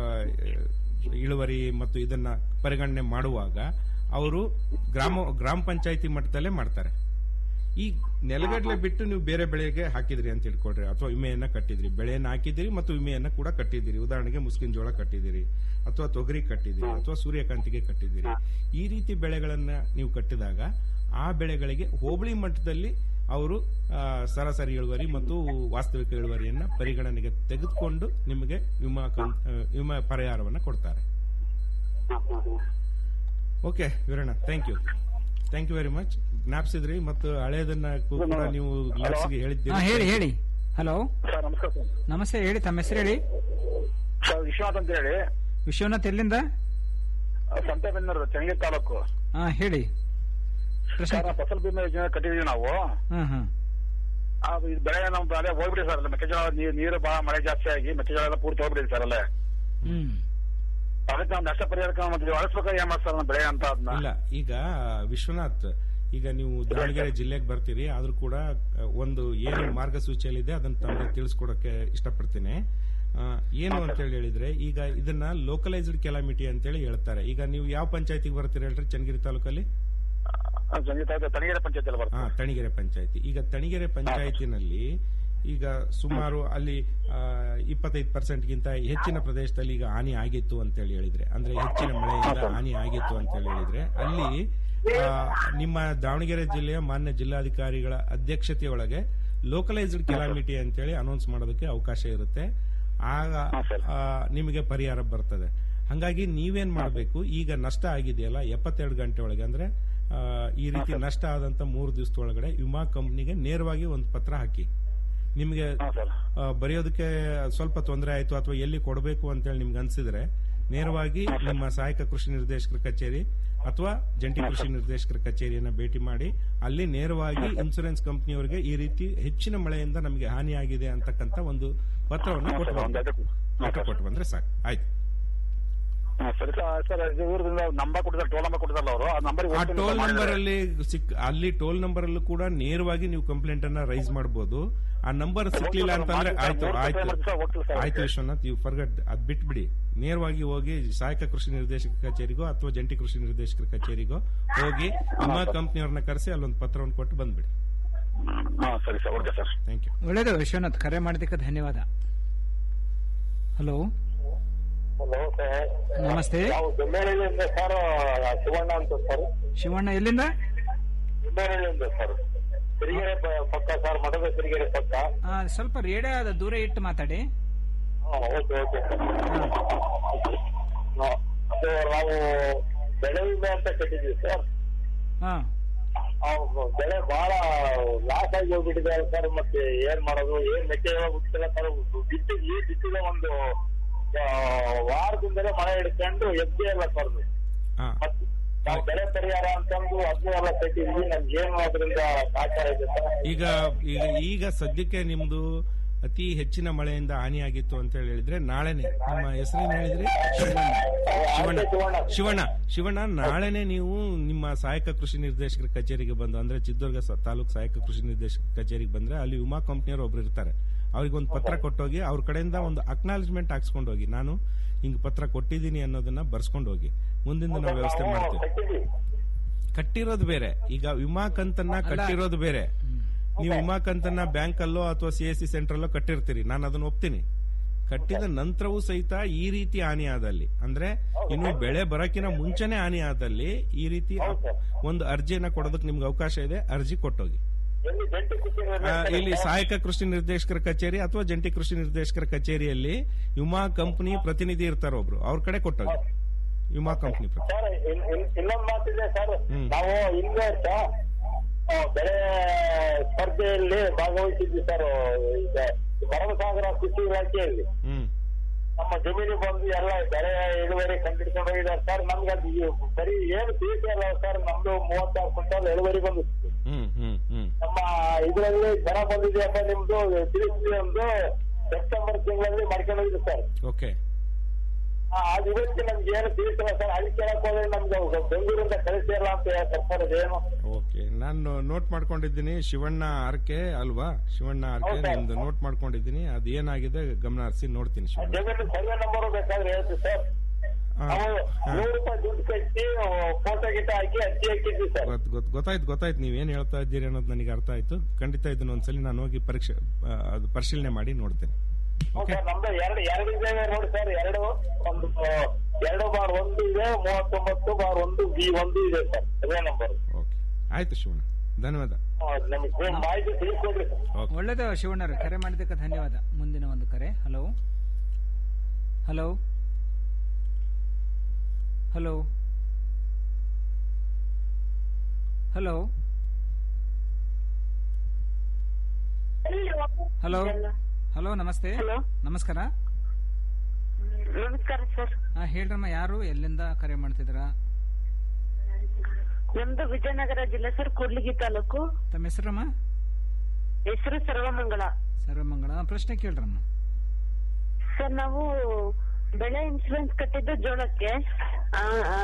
ಇಳುವರಿ ಮತ್ತು ಇದನ್ನ ಪರಿಗಣನೆ ಮಾಡುವಾಗ ಅವರು ಗ್ರಾಮ ಗ್ರಾಮ ಪಂಚಾಯಿತಿ ಮಟ್ಟದಲ್ಲೇ ಮಾಡ್ತಾರೆ ಈ ನೆಲಗಡಲೆ ಬಿಟ್ಟು ನೀವು ಬೇರೆ ಬೆಳೆಗೆ ಹಾಕಿದ್ರಿ ಅಂತ ತಿಳ್ಕೊಳ್ರಿ ಅಥವಾ ವಿಮೆಯನ್ನ ಕಟ್ಟಿದ್ರಿ ಬೆಳೆಯನ್ನ ಹಾಕಿದಿರಿ ಮತ್ತು ವಿಮೆಯನ್ನ ಕೂಡ ಕಟ್ಟಿದಿರಿ ಉದಾಹರಣೆಗೆ ಮುಸ್ಕಿನ ಜೋಳ ಕಟ್ಟಿದಿರಿ ಅಥವಾ ತೊಗರಿ ಕಟ್ಟಿದಿರಿ ಅಥವಾ ಸೂರ್ಯಕಾಂತಿಗೆ ಕಟ್ಟಿದಿರಿ ಈ ರೀತಿ ಬೆಳೆಗಳನ್ನ ನೀವು ಕಟ್ಟಿದಾಗ ಆ ಬೆಳೆಗಳಿಗೆ ಹೋಬಳಿ ಮಟ್ಟದಲ್ಲಿ ಅವರು ಆ, ಸರಾಸರಿ ಇಳುವರಿ ಮತ್ತು ವಾಸ್ತವಿಕ ಇಳುವರಿಯನ್ನ ಪರಿಗಣನೆಗೆ ತೆಗೆದುಕೊಂಡು ನಿಮಗೆ ವಿಮಾ ಕಂ- ಆ, ವಿಮಾ ಪರಿಹಾರವನ್ನ ಕೊಡ್ತಾರೆ okay Veeranna thank you thank you very much ಜ್ಞಾಪಿಸಿದ್ರಿ ಮತ್ತು ಹಳೆಯದನ್ನ ಕೂಡ ನೀವು ಜ್ಞಾಪಿಸಿ ಹಾ ಹೇಳಿದ್ದೀರಿ ಹೇಳಿ ಹೇಳಿ ಹಲೋ ಸರ್ ನಮಸ್ಕಾರ ಸರ್ ನಮಸ್ತೆ ಹೇಳಿ ತಮ್ಮ ಹೆಸರು ಹೇಳಿ ಸರ್ ವಿಶ್ವನಾಥ್ ಅಂತ ಹೇಳಿ ವಿಶ್ವನಾಥ್ ಎಲ್ಲಿಂದ ಸಂತೆಬೆನ್ನೂರು ಚಂಗಿ ತಾಲೂಕು ಹಾ ಹೇಳಿ ಪ್ರಶ್ನೆ ಸರ್ ಫಸಲ್ ಬಿಮಾ ಯೋಜನೆ ಕಟ್ಟಿದೀವಿ ನಾವು ಹಾ ಹಾ ಆ, ಇದು ಬೆಳೆ ನಮ್ಮ ಅಲ್ಲೇ ಹೋಗ್ಬಿಡಿ ಸರ್ ಅಲ್ಲಿ ಮೆಕ್ಕೆಜೋಳ ನೀರು ನೀರು ಬಹಳ ಮಳೆ ಜಾಸ್ತಿ ಆಗಿ ಮೆಕ್ಕೆಜೋಳ ಎಲ್ಲ ಪೂರ್ತಿ ಹೋಗ್ಬಿಡಿ ಸರ್ ಅಲ್ಲೇ ಹ್ಮ್ ಅದಕ್ಕೆ ನಾವು ನಷ್ಟ ಪರಿಹಾರಕ್ಕೆ ಮತ್ತೆ ಅಳಿಸ್ಬೇಕಾ ಏನ್ ಮಾಡ್ತಾರೆ ನಮ್ಮ ಬೆಳೆ ಅಂತ ಅದನ್ನ ಇಲ್ಲ ಈಗ ವಿಶ್ವನಾಥ್ ಈಗ ನೀವು ದಾವಣಗೆರೆ ಜಿಲ್ಲೆಗೆ ಬರ್ತೀರಿ ಆದ್ರೂ ಕೂಡ ಆ, ಒಂದು ಏನು ಮಾರ್ಗಸೂಚಿಯಲ್ಲಿದೆ ಅದನ್ನ ತಮಗೆ ತಿಳಿಸ್ಕೊಡಕ್ಕೆ ಇಷ್ಟಪಡ್ತೀನಿ ಆ, ಏನು ಅಂತ ಹೇಳಿ ಹೇಳಿದ್ರೆ ಈಗ ಇದನ್ನ ಲೋಕಲೈಸ್ಡ್ ಕೆಲಾಮಿಟಿ ಅಂತೇಳಿ ಹೇಳ್ತಾರೆ ಈಗ ನೀವು ಯಾವ ಪಂಚಾಯತಿಗೆ ಬರ್ತೀರಿ ಹೇಳ್ರಿ ಚನ್ನಗಿರಿ ತಾಲೂಕಲ್ಲಿ ಸಂಗೀತ ತಣಿಗೆರೆ ಪಂಚಾಯತ್ ಎಲ್ಲ ಹಾ ಬರ್ತದೆ ತಣಿಗೆರೆ ಪಂಚಾಯತಿ ಈಗ ತಣಿಗೆರೆ ಪಂಚಾಯತಿನಲ್ಲಿ ಈಗ ಸುಮಾರು ಅಲ್ಲಿ ಇಪ್ಪತ್ತೈದು ಪರ್ಸೆಂಟ್ ಗಿಂತ ಹೆಚ್ಚಿನ ಪ್ರದೇಶದಲ್ಲಿ ಈಗ ಹಾನಿ ಆಗಿತ್ತು ಅಂತ ಹೇಳಿ ಹೇಳಿದ್ರೆ ಅಂದ್ರೆ ಹೆಚ್ಚಿನ ಮಳೆಯಿಂದ ಹಾನಿ ಆಗಿತ್ತು ಅಂತ ಹೇಳಿ ಹೇಳಿದ್ರೆ ಅಲ್ಲಿ ಆ, ನಿಮ್ಮ ದಾವಣಗೆರೆ ಜಿಲ್ಲೆಯ ಮಾನ್ಯ ಜಿಲ್ಲಾಧಿಕಾರಿಗಳ ಅಧ್ಯಕ್ಷತೆಯೊಳಗೆ ಲೋಕಲೈಸ್ಡ್ ಕೆಲಾಮಿಟಿ ಅಂತೇಳಿ ಅನೌನ್ಸ್ ಮಾಡೋದಕ್ಕೆ ಅವಕಾಶ ಇರುತ್ತೆ ಆಗ ಆ, ನಿಮಗೆ ಪರಿಹಾರ ಬರ್ತದೆ ಹಂಗಾಗಿ ನೀವೇನ್ ಮಾಡಬೇಕು ಈಗ ನಷ್ಟ ಆಗಿದೆಯಲ್ಲ ಎಪ್ಪತ್ತೆರಡು ಗಂಟೆ ಒಳಗೆ ಅಂದ್ರೆ ಆ, ಈ ರೀತಿ ನಷ್ಟ ಆದಂತ ಮೂರು ದಿವಸದೊಳಗಡೆ ವಿಮಾ ಕಂಪ್ನಿಗೆ ನೇರವಾಗಿ ಒಂದು ಪತ್ರ ಹಾಕಿ ನಿಮಗೆ ಆ, ಬರೆಯೋದಕ್ಕೆ ಸ್ವಲ್ಪ ತೊಂದರೆ ಆಯ್ತು ಅಥವಾ ಎಲ್ಲಿ ಕೊಡಬೇಕು ಅಂತೇಳಿ ನಿಮ್ಗೆ ಅನ್ಸಿದ್ರೆ ನೇರವಾಗಿ ನಿಮ್ಮ ಸಹಾಯಕ ಕೃಷಿ ನಿರ್ದೇಶಕರ ಕಚೇರಿ ಅಥವಾ ಜಂಟಿ ಕೃಷಿ ನಿರ್ದೇಶಕರ ಕಚೇರಿಯನ್ನ ಭೇಟಿ ಮಾಡಿ ಅಲ್ಲಿ ನೇರವಾಗಿ ಇನ್ಸೂರೆನ್ಸ್ ಕಂಪನಿಯವರಿಗೆ ಈ ರೀತಿ ಹೆಚ್ಚಿನ ಮಳೆಯಿಂದ ನಮಗೆ ಹಾನಿಯಾಗಿದೆ ಅಂತಕ್ಕಂಥ ಒಂದು ಪತ್ರವನ್ನು ಕೊಟ್ಟು ಬಂದ್ರೆ ಪತ್ರ ಕೊಟ್ಟು ಬಂದ್ರೆ ಸಾಕು ಆಯ್ತು ಹಾ, ಸರಿ ಸರ್ ಸರ್ ಇವ್ರದಿಂದ ನಂಬರ್ ಕೊಟ್ಟಿದ್ದಾರೆ ಟೋಲ್ ನಂಬರ್ ಕೊಟ್ಟಿದ್ದಾರಲ್ಲ ಅವರು ಆ ನಂಬರ್ ಆ ಟೋಲ್ ನಂಬರ್ ಅಲ್ಲಿ ಸಿಕ್ ಅಲ್ಲಿ ಟೋಲ್ ನಂಬರ್ ಅಲ್ಲೂ ಕೂಡ ನೇರವಾಗಿ ನೀವು ಕಂಪ್ಲೇಂಟ್ ಅನ್ನ ರೈಸ್ ಮಾಡಬಹುದು ಆ ನಂಬರ್ ಸಿಕ್ಲಿಲ್ಲ ಅಂತಂದ್ರೆ ಆಯ್ತು ಆಯ್ತು ಆಯ್ತು ವಿಶ್ವನಾಥ್ ಯು ಫರ್ಗಟ್ ಅದ್ ಬಿಟ್ಬಿಡಿ ನೇರವಾಗಿ ಹೋಗಿ ಸಹಾಯಕ ಕೃಷಿ ನಿರ್ದೇಶಕ ಕಚೇರಿಗೋ ಅಥವಾ ಜಂಟಿ ಕೃಷಿ ನಿರ್ದೇಶಕರ ಕಚೇರಿಗೋ ಹೋಗಿ ವಿಮಾ ಕಂಪ್ನಿಯವ್ರನ್ನ ಕರೆಸಿ ಅಲ್ಲೊಂದು ಪತ್ರವನ್ನು ಕೊಟ್ಟು ಬಂದ್ಬಿಡಿ ಹಾ ಸರಿ sir okay sir thank you ಒಳ್ಳೇದು ವಿಶ್ವನಾಥ್ ಕರೆ ಮಾಡಿದ್ದಕ್ಕೆ ಧನ್ಯವಾದ ಹಲೋ ಹಲೋ ಸರ್ ನಮಸ್ತೆ. ನಾವು ಬೆಳ್ಳಹಳ್ಳಿಯಿಂದ ಸರ್ ಶಿವಣ್ಣ ಅಂತ ಸರ್ ಶಿವಣ್ಣ ಎಲ್ಲಿಂದ ಬೆಳ್ಳಹಳ್ಳಿಯಿಂದ ಸರ್ ಸಿರಿಗೆರೆ ಪ- ಪಕ್ಕ ಸರ್ ಮಠದ ಸಿರಿಗೆರೆ ಪಕ್ಕ ಆ, ಸ್ವಲ್ಪ ರೇಡಿಯೋದ ದೂರ ಇಟ್ಟು ಮಾತಾಡಿ ಹಾ ಓಕೆ ಓಕೆ ಸರ್ ಹಾ, ಅದು ನಾವು ಬೆಳೆ ವಿಮೆ ಅಂತ ಕಟ್ಟಿದ್ವಿ ಸರ್ ಹಾ ಅವ್ರು ಬೆಳೆ ಬಹಳ ಲಾಸ್ ಆಗಿ ಹೋಗ್ಬಿಟ್ಟಿದೆ ಸರ್ ಮತ್ತೆ ಏನ್ ಮಾಡೋದು ಏನ್ ಮೆಕ್ಕೆಜೋಳ ಬಿಟ್ಟಿಲ್ಲ ಸರ್ ಬಿತ್ತಿದ್ವಿ ಬಿತ್ತಿದ ಒಂದು ಆ, ವಾರದಿಂದಲೇ ಮಳೆ ಹಿಡ್ಕೊಂಡು ಎದ್ದೇ ಇಲ್ಲ ಸರ್ ಮತ್ತೆ ನಾವು ಬೆಳೆ ಪರಿಹಾರ ಅಂತಂದು ಅದನ್ನೂ ಎಲ್ಲ ಕಟ್ಟಿದ್ವಿ ನಮ್ಗೆ ಏನು ಅದರಿಂದ ಸಹಕಾರ ಇದೆ ಸರ್ ಈಗ ಈಗ ಈಗ ಸದ್ಯಕ್ಕೆ ನಿಮ್ದು ಅತಿ ಹೆಚ್ಚಿನ ಮಳೆಯಿಂದ ಹಾನಿಯಾಗಿತ್ತು ಅಂತ ಹೇಳಿದ್ರೆ ನಾಳೆನೆ ನಿಮ್ಮ ಹೆಸರೇನು ಹೇಳಿದ್ರಿ ಶಿವಣ್ಣ ಶಿವಣ್ಣ ಶಿವಣ್ಣ ನಾಳೆನೆ ನೀವು ನಿಮ್ಮ ಸಹಾಯಕ ಕೃಷಿ ನಿರ್ದೇಶಕರ ಕಚೇರಿಗೆ ಬಂದು ಅಂದ್ರೆ ಚಿತ್ರದುರ್ಗ ಸ- ತಾಲೂಕು ಸಹಾಯಕ ಕೃಷಿ ನಿರ್ದೇಶಕ ಕಚೇರಿಗೆ ಬಂದ್ರೆ ಅಲ್ಲಿ ವಿಮಾ ಕಂಪ್ನಿಯವರು ಒಬ್ರು ಇರ್ತಾರೆ ಅವ್ರಿಗೆ ಒಂದು ಪತ್ರ ಕೊಟ್ಟೋಗಿ ಅವ್ರ ಕಡೆಯಿಂದ ಒಂದು ಅಕ್ನಾಲಜ್ಮೆಂಟ್ ಹಾಕ್ಸ್ಕೊಂಡು ಹೋಗಿ ನಾನು ಹಿಂಗ್ ಪತ್ರ ಕೊಟ್ಟಿದ್ದೀನಿ ಅನ್ನೋದನ್ನ ಬರ್ಸ್ಕೊಂಡು ಹೋಗಿ ಮುಂದಿನ ನಾವು ವ್ಯವಸ್ಥೆ ಮಾಡ್ತೀವಿ ಕಟ್ಟಿರೋದು ಬೇರೆ ಈಗ ವಿಮಾ ಕಂತನ್ನ ಕಟ್ಟಿರೋದು ಬೇರೆ ನೀವು ವಿಮಾ ಕಂತನ್ನ ಬ್ಯಾಂಕ್ ಅಲ್ಲೋ ಅಥವಾ ಸಿ ಎಸ್ ಸಿ ಸೆಂಟರ್ ಅಲ್ಲೋ ಕಟ್ಟಿರ್ತೀರಿ ನಾನು ಅದನ್ನ ಒಪ್ತೀನಿ ಕಟ್ಟಿದ ನಂತರವೂ ಸಹಿತ ಈ ರೀತಿ ಹಾನಿ ಆದಲ್ಲಿ ಅಂದ್ರೆ ಇನ್ನು ಬೆಳೆ ಬರಕಿನ ಮುಂಚೆನೆ ಹಾನಿ ಆದಲ್ಲಿ ಈ ರೀತಿ ಒಂದು ಅರ್ಜಿಯನ್ನ ಕೊಡೋದಕ್ಕೆ ನಿಮ್ಗೆ ಅವಕಾಶ ಇದೆ ಅರ್ಜಿ ಕೊಟ್ಟೋಗಿ ಎಲ್ಲಿ ಜಂಟಿ ಕೃಷಿ ಆ, ಇಲ್ಲಿ ಸಹಾಯಕ ಕೃಷಿ ನಿರ್ದೇಶಕರ ಕಚೇರಿ ಅಥವಾ ಜಂಟಿ ಕೃಷಿ ನಿರ್ದೇಶಕರ ಕಚೇರಿಯಲ್ಲಿ ವಿಮಾ ಕಂಪನಿ ಪ್ರತಿನಿಧಿ ಇರ್ತಾರ ಒಬ್ರು ಅವ್ರ ಕಡೆ ಕೊಟ್ಟೋಗಿ ವಿಮಾ ಕಂಪನಿ ಸರ್ ಇನ್- ಇನ್- ಇನ್ನೊಂದ್ ಮಾತಿದೆ ಸರ್ ಹ್ಮ್. ನಾವು ಹಿಂದೆ ಆ, ಬೆಳೆ ಸ್ಪರ್ಧೆಯಲ್ಲಿ ಭಾಗವಹಿಸಿದ್ವಿ ಸರ್ ಈಗ ಭರಮಸಾಗರ ಕೃಷಿ ಇಲಾಖೆಯಲ್ಲಿ ಹ್ಮ್ ನಮ್ಮ ಜಮೀನಿಗೆ ಬಂದು ಎಲ್ಲ ಬೆಳೆ ಇಳುವರಿ ಕಂಡಿಡ್ಕೊಂಡು ಹೋಗಿದ್ದಾರೆ ಸರ್ ನಮ್ಗೆ ಅದು ಈ ಬರೀ ಏನು ತಿಳಿಸಿ ಅಲ್ಲ ಸರ್ ನಮ್ದು ಮೂವತ್ತಾರು ಕ್ವಿಂಟಲ್ ಇಳುವರಿ ಬಂದು ಹ್ಮ್ ಹ್ಮ್ ಹ್ಮ್ ನಮ್ಮ ಇದರಲ್ಲಿ ದರ ಬಂದಿದೆಯಪ್ಪ ನಿಮ್ದು ತಿಳಿಸಿ ಒಂದು ಸೆಪ್ಟೆಂಬರ್ ತಿಂಗಳಲ್ಲಿ ಮಾಡ್ಕೊಂಡು ಹೋಗಿದೆ ಸರ್ ಓಕೆ ಆ, ಅದು ಇವತ್ತು ನಮ್ಗೆ ಏನು ತಿಳಿಸಿಲ್ಲ ಸರ್ ಅಲ್ಲಿ ಕೇಳಕ್ ಹೋದ್ರೆ ನಮ್ಗೆ ಬೆಂಗಳೂರಿಂದ ಕಳಿಸಿಲ್ಲ ಅಂತ ಹೇಳ್ತಾರೆ ಸರ್ ಅದೇನು ಓಕೆ ನಾನು ನೋಟ್ ಮಾಡ್ಕೊಂಡಿದ್ದೀನಿ ಶಿವಣ್ಣ ಆರ್ಕೆ ಅಲ್ವಾ ಶಿವಣ್ಣ ಆರ್ಕೆ ನಿಮ್ದು ನೋಟ್ ಮಾಡ್ಕೊಂಡಿದ್ದೀನಿ ಅದು ಏನಾಗಿದೆ ಗಮನ ಹರಿಸಿ ನೋಡ್ತೀನಿ ಶಿವಣ್ಣ ಜಮೀನು ಸರ್ವೆ ನಂಬರ್ ಬೇಕಾದ್ರೆ ಹೇಳ್ತೀವಿ ಸರ್ ಆ, ನಾವು ಹಾ. ನೂರು ರೂಪಾಯಿ ದುಡ್ಡು ಕಟ್ಟಿ ಫೋಟೋ ಗಿಟ ಹಾಕಿ ಅರ್ಜಿ ಹಾಕಿದ್ವಿ ಸರ್ ಗೊತ್- ಗೊತ್- ಗೊತ್ತಾಯ್ತು ಗೊತ್ತಾಯ್ತು ನೀವ್ ಏನ್ ಹೇಳ್ತಾ ಇದ್ದೀರಿ ಅನ್ನೋದು ನನಗೆ ಅರ್ಥ ಆಯ್ತು ಖಂಡಿತ ಇದನ್ನ ಒಂದ್ಸಲಿ ನಾನು ಹೋಗಿ ಪರೀಕ್ಷೆ ಆ, ಅದು ಪರಿಶೀಲನೆ ಮಾಡಿ ನೋಡ್ತೇನೆ ಓಕೆ ಸರ್ ನಮ್ದು ಎರಡು ಎರಡು ಇದೆ ನೋಡಿ ಸರ್ ಎರಡು ಒಂದು ಆ, ಎರಡು ಬಾರ್ ಒಂದು ಇದೆ ಮೂವತ್ತೊಂಬತ್ತು ಬಾರ್ ಒಂದು ಬಿ ಒಂದು ಇದೆ ಸರ್ ಸರ್ವೆ ನಂಬರ್ ಓಕೆ ಆಯ್ತು ಶಿವಣ್ಣ ಧನ್ಯವಾದ ನಮಗೆ ಮಾಹಿತಿ ತಿಳಿಸ್ಕೊಡ್ರಿ ಸರ್ ಒಳ್ಳೇದು ಶಿವಣ್ಣರು ಕರೆ ಮಾಡಿದ್ದಕ್ಕೆ ಧನ್ಯವಾದ ಮುಂದಿನ ಒಂದು ಕರೆ hello hello hello hello hello hello ನಮಸ್ತೆ ನಮಸ್ಕಾರ ನಮಸ್ಕಾರ ಸರ್ ಹಾ ಹೇಳ್ರಮ್ಮ ಯಾರು ಎಲ್ಲಿಂದ ಕರೆ ಮಾಡ್ತಿದ್ದೀರಾ ನಮ್ದು ವಿಜಯನಗರ ಜಿಲ್ಲೆ ಸರ್ ಕೂಡ್ಲಿಗಿ ತಾಲೂಕು ತಮ್ಮ ಹೆಸರಮ್ಮ ಹೆಸರು ಸರ್ವಮಂಗಳ ಸರ್ವಮಂಗಳ ಹಾ, ಪ್ರಶ್ನೆ ಕೇಳ್ರಮ್ಮ ಸರ್ ನಾವು ಬೆಳೆ ಇನ್ಶೂರೆನ್ಸ್ ಕಟ್ಟಿದ್ದು ಜೋಳಕ್ಕೆ ಆ, ಆ,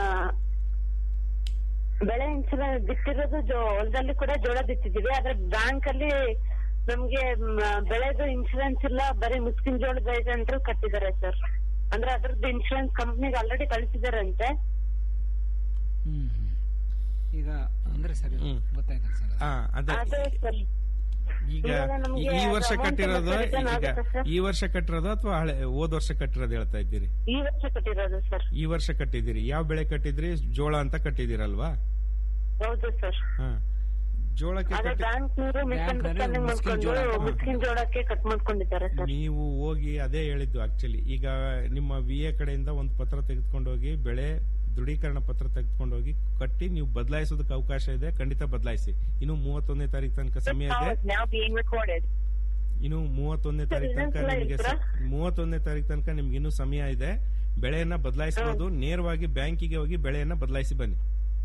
ಬೆಳೆ ಇನ್ಶೂರೆನ್ಸ್ ಬಿತ್ತಿರೋದು ಜೋ ಹೊಲದಲ್ಲಿ ಕೂಡ ಜೋಳ ಬಿತ್ತಿದೀವಿ ಆದ್ರೆ ಬ್ಯಾಂಕ್ ಅಲ್ಲಿ ನಮ್ಗೆ ಮ್, ಬೆಳೆದು ಇನ್ಶೂರೆನ್ಸ್ ಇಲ್ಲ ಬರೀ ಮುಸ್ಕಿನ್ ಜೋಳದ ಏಜೆಂಟ್ರು ಕಟ್ಟಿದ್ದಾರೆ ಸರ್ ಅಂದ್ರೆ ಅದ್ರದ್ದು ಇನ್ಶೂರೆನ್ಸ್ ಕಂಪ್ನಿಗೆ ಆಲ್ರೆಡಿ ಕಳಿಸಿದಾರಂತೆ ಹ್ಮ್ ಹ್ಮ್. ಈಗ ಅಂದ್ರೆ ಸರಿ ಗೊತ್ತಾಯ್ತು ಸರ್ ಆ, ಅದೇ ಅದೇ ಸರ್ ಈಗ ಇವಾಗ ನಮ್ಗೆ ಈ- ಈ ವರ್ಷ ಅದು amount ಕಟ್ಟಿರೋದು ಎಲ್ಲ return ಈಗ ಆಗುತ್ತಾ ಸರ್? ಈ ವರ್ಷ ಕಟ್ಟಿರೋದು ಅಥವಾ ಹಳೆ ಹೋದ್ ವರ್ಷ ಕಟ್ಟಿರೋದು ಹೇಳ್ತಾ ಇದ್ದೀರಿ ಈ ವರ್ಷ ಕಟ್ಟಿರೋದು ಸರ್ ಈ ವರ್ಷ ಕಟ್ಟಿದ್ದೀರಿ ಯಾವ ಬೆಳೆ ಕಟ್ಟಿದ್ರಿ ಜೋಳ ಅಂತ ಕಟ್ಟಿದ್ದೀರಲ್ವಾ ಹೌದು ಸರ್ ಹಾ ಜೋಳಕ್ಕೆ ಅದೇ ಕಟ್ಟಿ ಬ್ಯಾಂಕ್ ನವರು ಮಿಸ್ಅಂಡರ್ಸ್ಟ್ಯಾಂಡಿಂಗ್ ಮಾಡ್ಕೊಂಡು ಮುಸ್ಕಿನ್ ಜೋಳಕ್ಕೆ ಕಟ್ ಮಾಡ್ಕೊಂಡಿದ್ದಾರೆ ಸರ್ ನೀವು ಹೋಗಿ ಅದೇ ಹೇಳಿದ್ದು ಆಕ್ಚುಲಿ ಈಗ ನಿಮ್ಮ ವಿ ಎ ಕಡೆಯಿಂದ ಒಂದು ಪತ್ರ ತೆಗೆದುಕೊಂಡು ಹೋಗಿ ಬೆಳೆ ದೃಢೀಕರಣ ಪತ್ರ ತೆಗೆದುಕೊಂಡು ಹೋಗಿ ಕಟ್ಟಿ ನೀವು ಬದಲಾಯಿಸೋದಕ್ಕೆ ಅವಕಾಶ ಇದೆ ಖಂಡಿತ ಬದಲಾಯಿಸಿ ಇನ್ನು ಮೂವತ್ತೊಂದನೇ ತಾರೀಕು ತನಕ ಸಮಯ ಇದೆ now being recorded. ಇನ್ನು ಮೂವತ್ತೊಂದನೇ ತಾರೀಕು ತನಕ ಇನ್ನೊಂದ್ಸಲ ನಿಮಗೆ ಹೇಳ್ತೀರಾ? ಮೂವತ್ತೊಂದನೇ ತಾರೀಕು ತನಕ ನಿಮ್ಗೆ ಇನ್ನೂ ಸಮಯ ಇದೆ ಬೆಳೆಯನ್ನ ಬದಲಾಯಿಸಬಹುದು ನೇರವಾಗಿ ಬ್ಯಾಂಕಿಗೆ ಹೋಗಿ ಬೆಳೆಯನ್ನ ಬದಲಾಯಿಸಿ ಬನ್ನಿ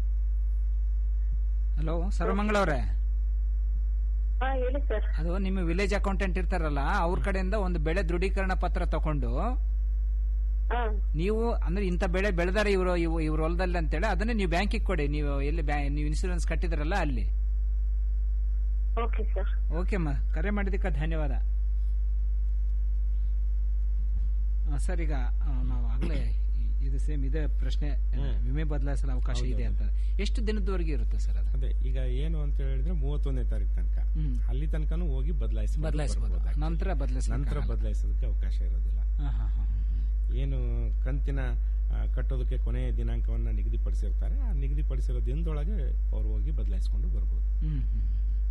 ಹಲೋ ಸರ್ವಮಂಗಳ ಅವರೇ ಹಾ ಹೇಳಿ ಸರ್ ಅದು ನಿಮ್ಮ ವಿಲೇಜ್ ಅಕೌಂಟೆಂಟ್ ಇರ್ತಾರಲ್ಲ ಅವ್ರ ಕಡೆಯಿಂದ ಒಂದು ಬೆಳೆ ದೃಢೀಕರಣ ಪತ್ರ ತಕೊಂಡು ನೀವು ಅಂದ್ರೆ ಇಂಥ ಬೆಳೆ ಬೆಳೆದಾರೆ ಇವರು ಇವು ಇವ್ರ ಹೊಲದಲ್ಲಿ ಅಂತೇಳಿ ಅದನ್ನೇ ನೀವು ಬ್ಯಾಂಕಿಗೆ ಕೊಡಿ ನೀವು ಎಲ್ಲಿ ಬ್ಯಾ- ನೀವು ಇನ್ಸೂರೆನ್ಸ್ ಕಟ್ಟಿದ್ರಲ್ಲ ಅಲ್ಲಿ ಓಕೆ ಸರ್ ಓಕೆ ಅಮ್ಮ ಕರೆ ಮಾಡಿದ್ದಕ್ಕೆ ಧನ್ಯವಾದ ಆ, ಸರ್ ಈಗ ಆ, ನಾವು ಆಗ್ಲೇ ಈ- ಇದು ಸೇಮ್ ಇದೇ ಪ್ರಶ್ನೆ ವಿಮೆ ಬದಲಾಯಿಸಲು ಅವಕಾಶ ಇದೆ ಅಂತ ಎಷ್ಟು ದಿನದವರೆಗೆ ಇರುತ್ತೆ ಸರ್ ಅದು ಅದೇ ಈಗ ಏನು ಅಂತ ಹೇಳಿದ್ರೆ ಮೂವತ್ತೊಂದನೇ ತಾರೀಕು ತನಕ ಹ್ಮ್. ಅಲ್ಲಿ ತನಕನೂ ಹೋಗಿ ಬದಲಾಯಿಸಿ ಬದಲಾಯಿಸ್ಬೋದು. ನಂತರ ಬದಲಾಯಿಸ್ಲಿಕ್ಕೆ ನಂತರ ಆಗಲ್ಲ. ಬದಲಾಯಿಸೋದಕ್ಕೆ ಅವಕಾಶ ಇರೋದಿಲ್ಲ ಹಾ, ಹಾ, ಹಾ. ಏನು ಕಂತಿನ ಆ, ಕಟ್ಟೋದಕ್ಕೆ ಕೊನೆಯ ದಿನಾಂಕವನ್ನ ನಿಗದಿಪಡಿಸಿರ್ತಾರೆ ಆ ನಿಗದಿಪಡಿಸಿರೋ ದಿನದೊಳಗೆ ಅವ್ರು ಹೋಗಿ ಬದಲಾಯಿಸಿಕೊಂಡು ಬರ್ಬೋದು ಹ್ಮ್, ಹ್ಮ್.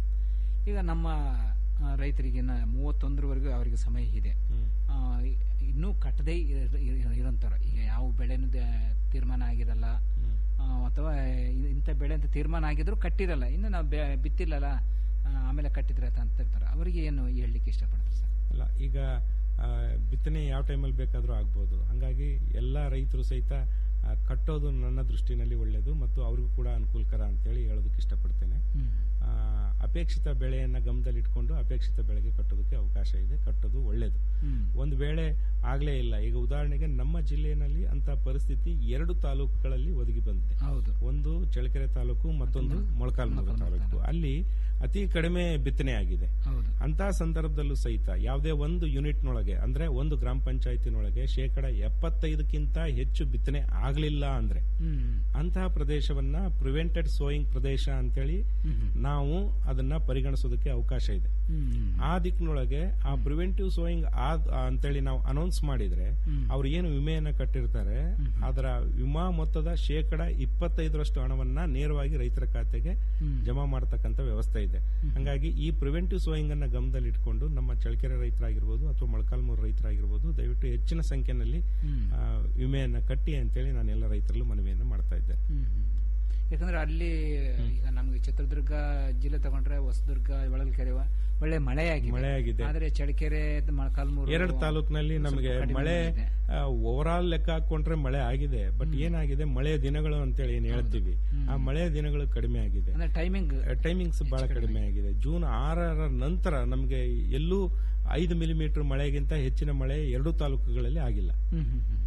ಈಗ ನಮ್ಮ ಆ, ರೈತರಿಗೆ ಇನ್ನ ಮೂವತ್ತೊಂದರವರೆಗೂ ಅವರಿಗೆ ಸಮಯ ಇದೆ ಆ, ಇ- ಇನ್ನೂ ಕಟ್ಟದೇ ಇರೋಂಥವ್ರು ಈಗ ಯಾವ ಬೆಳೆನೂ ದ- ತೀರ್ಮಾನ ಆಗಿರಲ್ಲ ಆ, ಅಥವಾ ಇ- ಇಂಥ ಬೆಳೆ ಅಂತ ತೀರ್ಮಾನ ಆಗಿದ್ರು ಕಟ್ಟಿರಲ್ಲ ಇನ್ನು ನಾವು ಬೆ- ಬಿತ್ತಿಲ್ಲಲ್ಲ ಆ, ಆಮೇಲೆ ಕಟ್ಟಿದ್ರೆ ಅಂತ ಇರ್ತಾರೆ ಅವರಿಗೆ ಏನು ಹೇಳಲಿಕ್ಕೆ ಇಷ್ಟಪಡ್ತಾರೆ ಸರ್ ಅಲ್ಲ ಈಗ ಆ, ಬಿತ್ತನೆ ಯಾವ ಟೈಮಲ್ಲಿ ಬೇಕಾದರೂ ಆಗ್ಬೋದು ಹಾಗಾಗಿ ಎಲ್ಲ ರೈತರು ಸಹಿತ ಆ, ಕಟ್ಟೋದು ನನ್ನ ದೃಷ್ಟಿನಲ್ಲಿ ಒಳ್ಳೆಯದು ಮತ್ತು ಅವ್ರಿಗೂ ಕೂಡ ಅನುಕೂಲಕರ ಅಂತೇಳಿ ಹೇಳೋದಕ್ಕೆ ಇಷ್ಟಪಡ್ತೇನೆ ಆ, ಅಪೇಕ್ಷಿತ ಬೆಳೆಯನ್ನ ಗಮನದಲ್ಲಿ ಇಟ್ಕೊಂಡು ಅಪೇಕ್ಷಿತ ಬೆಳೆಗೆ ಕಟ್ಟೋದಕ್ಕೆ ಅವಕಾಶ ಇದೆ ಕಟ್ಟೋದು ಒಳ್ಳೆಯದು ಹ್ಮ್. ಒಂದು ವೇಳೆ ಆಗ್ಲೇ ಇಲ್ಲ ಈಗ ಉದಾಹರಣೆಗೆ ನಮ್ಮ ಜಿಲ್ಲೆಯಲ್ಲಿ ಅಂತ ಪರಿಸ್ಥಿತಿ ಎರಡು ತಾಲೂಕುಗಳಲ್ಲಿ ಒದಗಿ ಬಂದಿದೆ ಹೌದು ಒಂದು ಚಳ್ಳಕೆರೆ ತಾಲೂಕು ಮತ್ತೊಂದು ಮೊಳಕಾಲ್ಮೂರು ತಾಲೂಕು ಅಲ್ಲಿ ಅತಿ ಕಡಿಮೆ ಬಿತ್ತನೆ ಆಗಿದೆ ಹೌದು ಅಂತಹ ಸಂದರ್ಭದಲ್ಲೂ ಸಹಿತ ಯಾವುದೇ ಒಂದು ಯೂನಿಟ್ನೊಳಗೆ ಅಂದ್ರೆ ಒಂದು ಗ್ರಾಮ ಪಂಚಾಯತಿನೊಳಗೆ ಶೇಕಡ ಎಪ್ಪತ್ತೈದಕ್ಕಿಂತ ಹೆಚ್ಚು ಬಿತ್ತನೆ ಆಗಲಿಲ್ಲ ಅಂದ್ರೆ ಹ್ಮ್ ಅಂತಹ ಪ್ರದೇಶವನ್ನ ಪ್ರಿವೆಂಟೆಡ್ ಸೋಯಿಂಗ್ ಪ್ರದೇಶ ಅಂತೇಳಿ ನಾವು ಅದನ್ನ ಪರಿಗಣಿಸೋದಕ್ಕೆ ಅವಕಾಶ ಇದೆ ಹ್ಮ್ ಆ ದಿಕ್ಕಿನೊಳಗೆ ಆ ಪ್ರಿವೆಂಟಿವ್ ಸೋಯಿಂಗ್ ಆದ್ ಅಂತೇಳಿ ನಾವು ಅನೌನ್ಸ್ ಮಾಡಿದ್ರೆ ಹ್ಮ್. ಅವ್ರು ಏನು ವಿಮೆಯನ್ನ ಕಟ್ಟಿರ್ತಾರೆ ಅದರ ವಿಮಾ ಮೊತ್ತದ ಶೇಕಡ ಇಪ್ಪತ್ತೈದರಷ್ಟು ಹಣವನ್ನ ನೇರವಾಗಿ ರೈತರ ಖಾತೆಗೆ ಹ್ಮ್. ಜಮಾ ಮಾಡತಕ್ಕಂತ ವ್ಯವಸ್ಥೆ ಇದೆ ಹಂಗಾಗಿ ಈ ಪ್ರಿವೆಂಟಿವ್ ಸೋಯಿಂಗ್ ಅನ್ನ ಗಮನದಲ್ಲಿ ಇಟ್ಕೊಂಡು ನಮ್ಮ ಚಳ್ಳಕೆರೆ ರೈತರಾಗಿರ್ಬೋದು ಅಥವಾ ಮೊಳಕಾಲ್ಮೂರು ರೈತರಾಗಿರ್ಬೋದು ದಯವಿಟ್ಟು ಹೆಚ್ಚಿನ ಸಂಖ್ಯೆಯಲ್ಲಿ ಹ್ಮ್. ಆ, ವಿಮೆಯನ್ನ ಕಟ್ಟಿ ಅಂತೇಳಿ ನಾನು ಎಲ್ಲ ರೈತರಲ್ಲೂ ಮನವಿಯನ್ನ ಮಾಡ್ತಾ ಇದ್ದೇನೆ ಹ್ಮ್, ಹ್ಮ್. ಯಾಕಂದ್ರೆ ಅಲ್ಲಿ ಈಗ ನಮ್ಗೆ ಚಿತ್ರದುರ್ಗ ಜಿಲ್ಲೆ ತಗೊಂಡ್ರೆ ಹೊಸದುರ್ಗ ಹೊಳಲ್ಕೆರೆ ಒಳ್ಳೆ ಮಳೆ ಆಗಿದೆ ಮಳೆ ಆಗಿದೆ. ಆದ್ರೆ ಚಳ್ಳಕೆರೆ ಮೊಳಕಾಲ್ಮೂರು ಎರಡು ತಾಲೂಕಿನಲ್ಲಿ ಸ್ವಲ್ಪ ನಮಗೆ ಕಡಿಮೆ ಮಳೆ ಇದೆ. ಓವರ್ ಆಲ್ ಲೆಕ್ಕ ಹಾಕೊಂಡ್ರೆ ಮಳೆ ಆಗಿದೆ ಬಟ್ ಏನಾಗಿದೆ ಮಳೆಯ ದಿನಗಳು ಅಂತೇಳಿ ಏನ್ ಹೇಳ್ತೀವಿ ಆ ಮಳೆಯ ದಿನಗಳು ಕಡಿಮೆ ಆಗಿದೆ ಅಂದ್ರೆ ಟೈಮಿಂಗ್ ಟೈಮಿಂಗ್ಸ್ ಬಹಳ ಕಡಿಮೆ ಆಗಿದೆ ಜೂನ್ ಆರರ ನಂತರ ನಮಗೆ ಎಲ್ಲೂ ಐದು ಮಿಲಿಮೀಟರ್ ಮಳೆಗಿಂತ ಹೆಚ್ಚಿನ ಮಳೆ ಎರಡು ತಾಲೂಕುಗಳಲ್ಲಿ ಆಗಿಲ್ಲ ಹ್ಮ್, ಹ್ಮ್, ಹ್ಮ್, ಹ್ಮ್.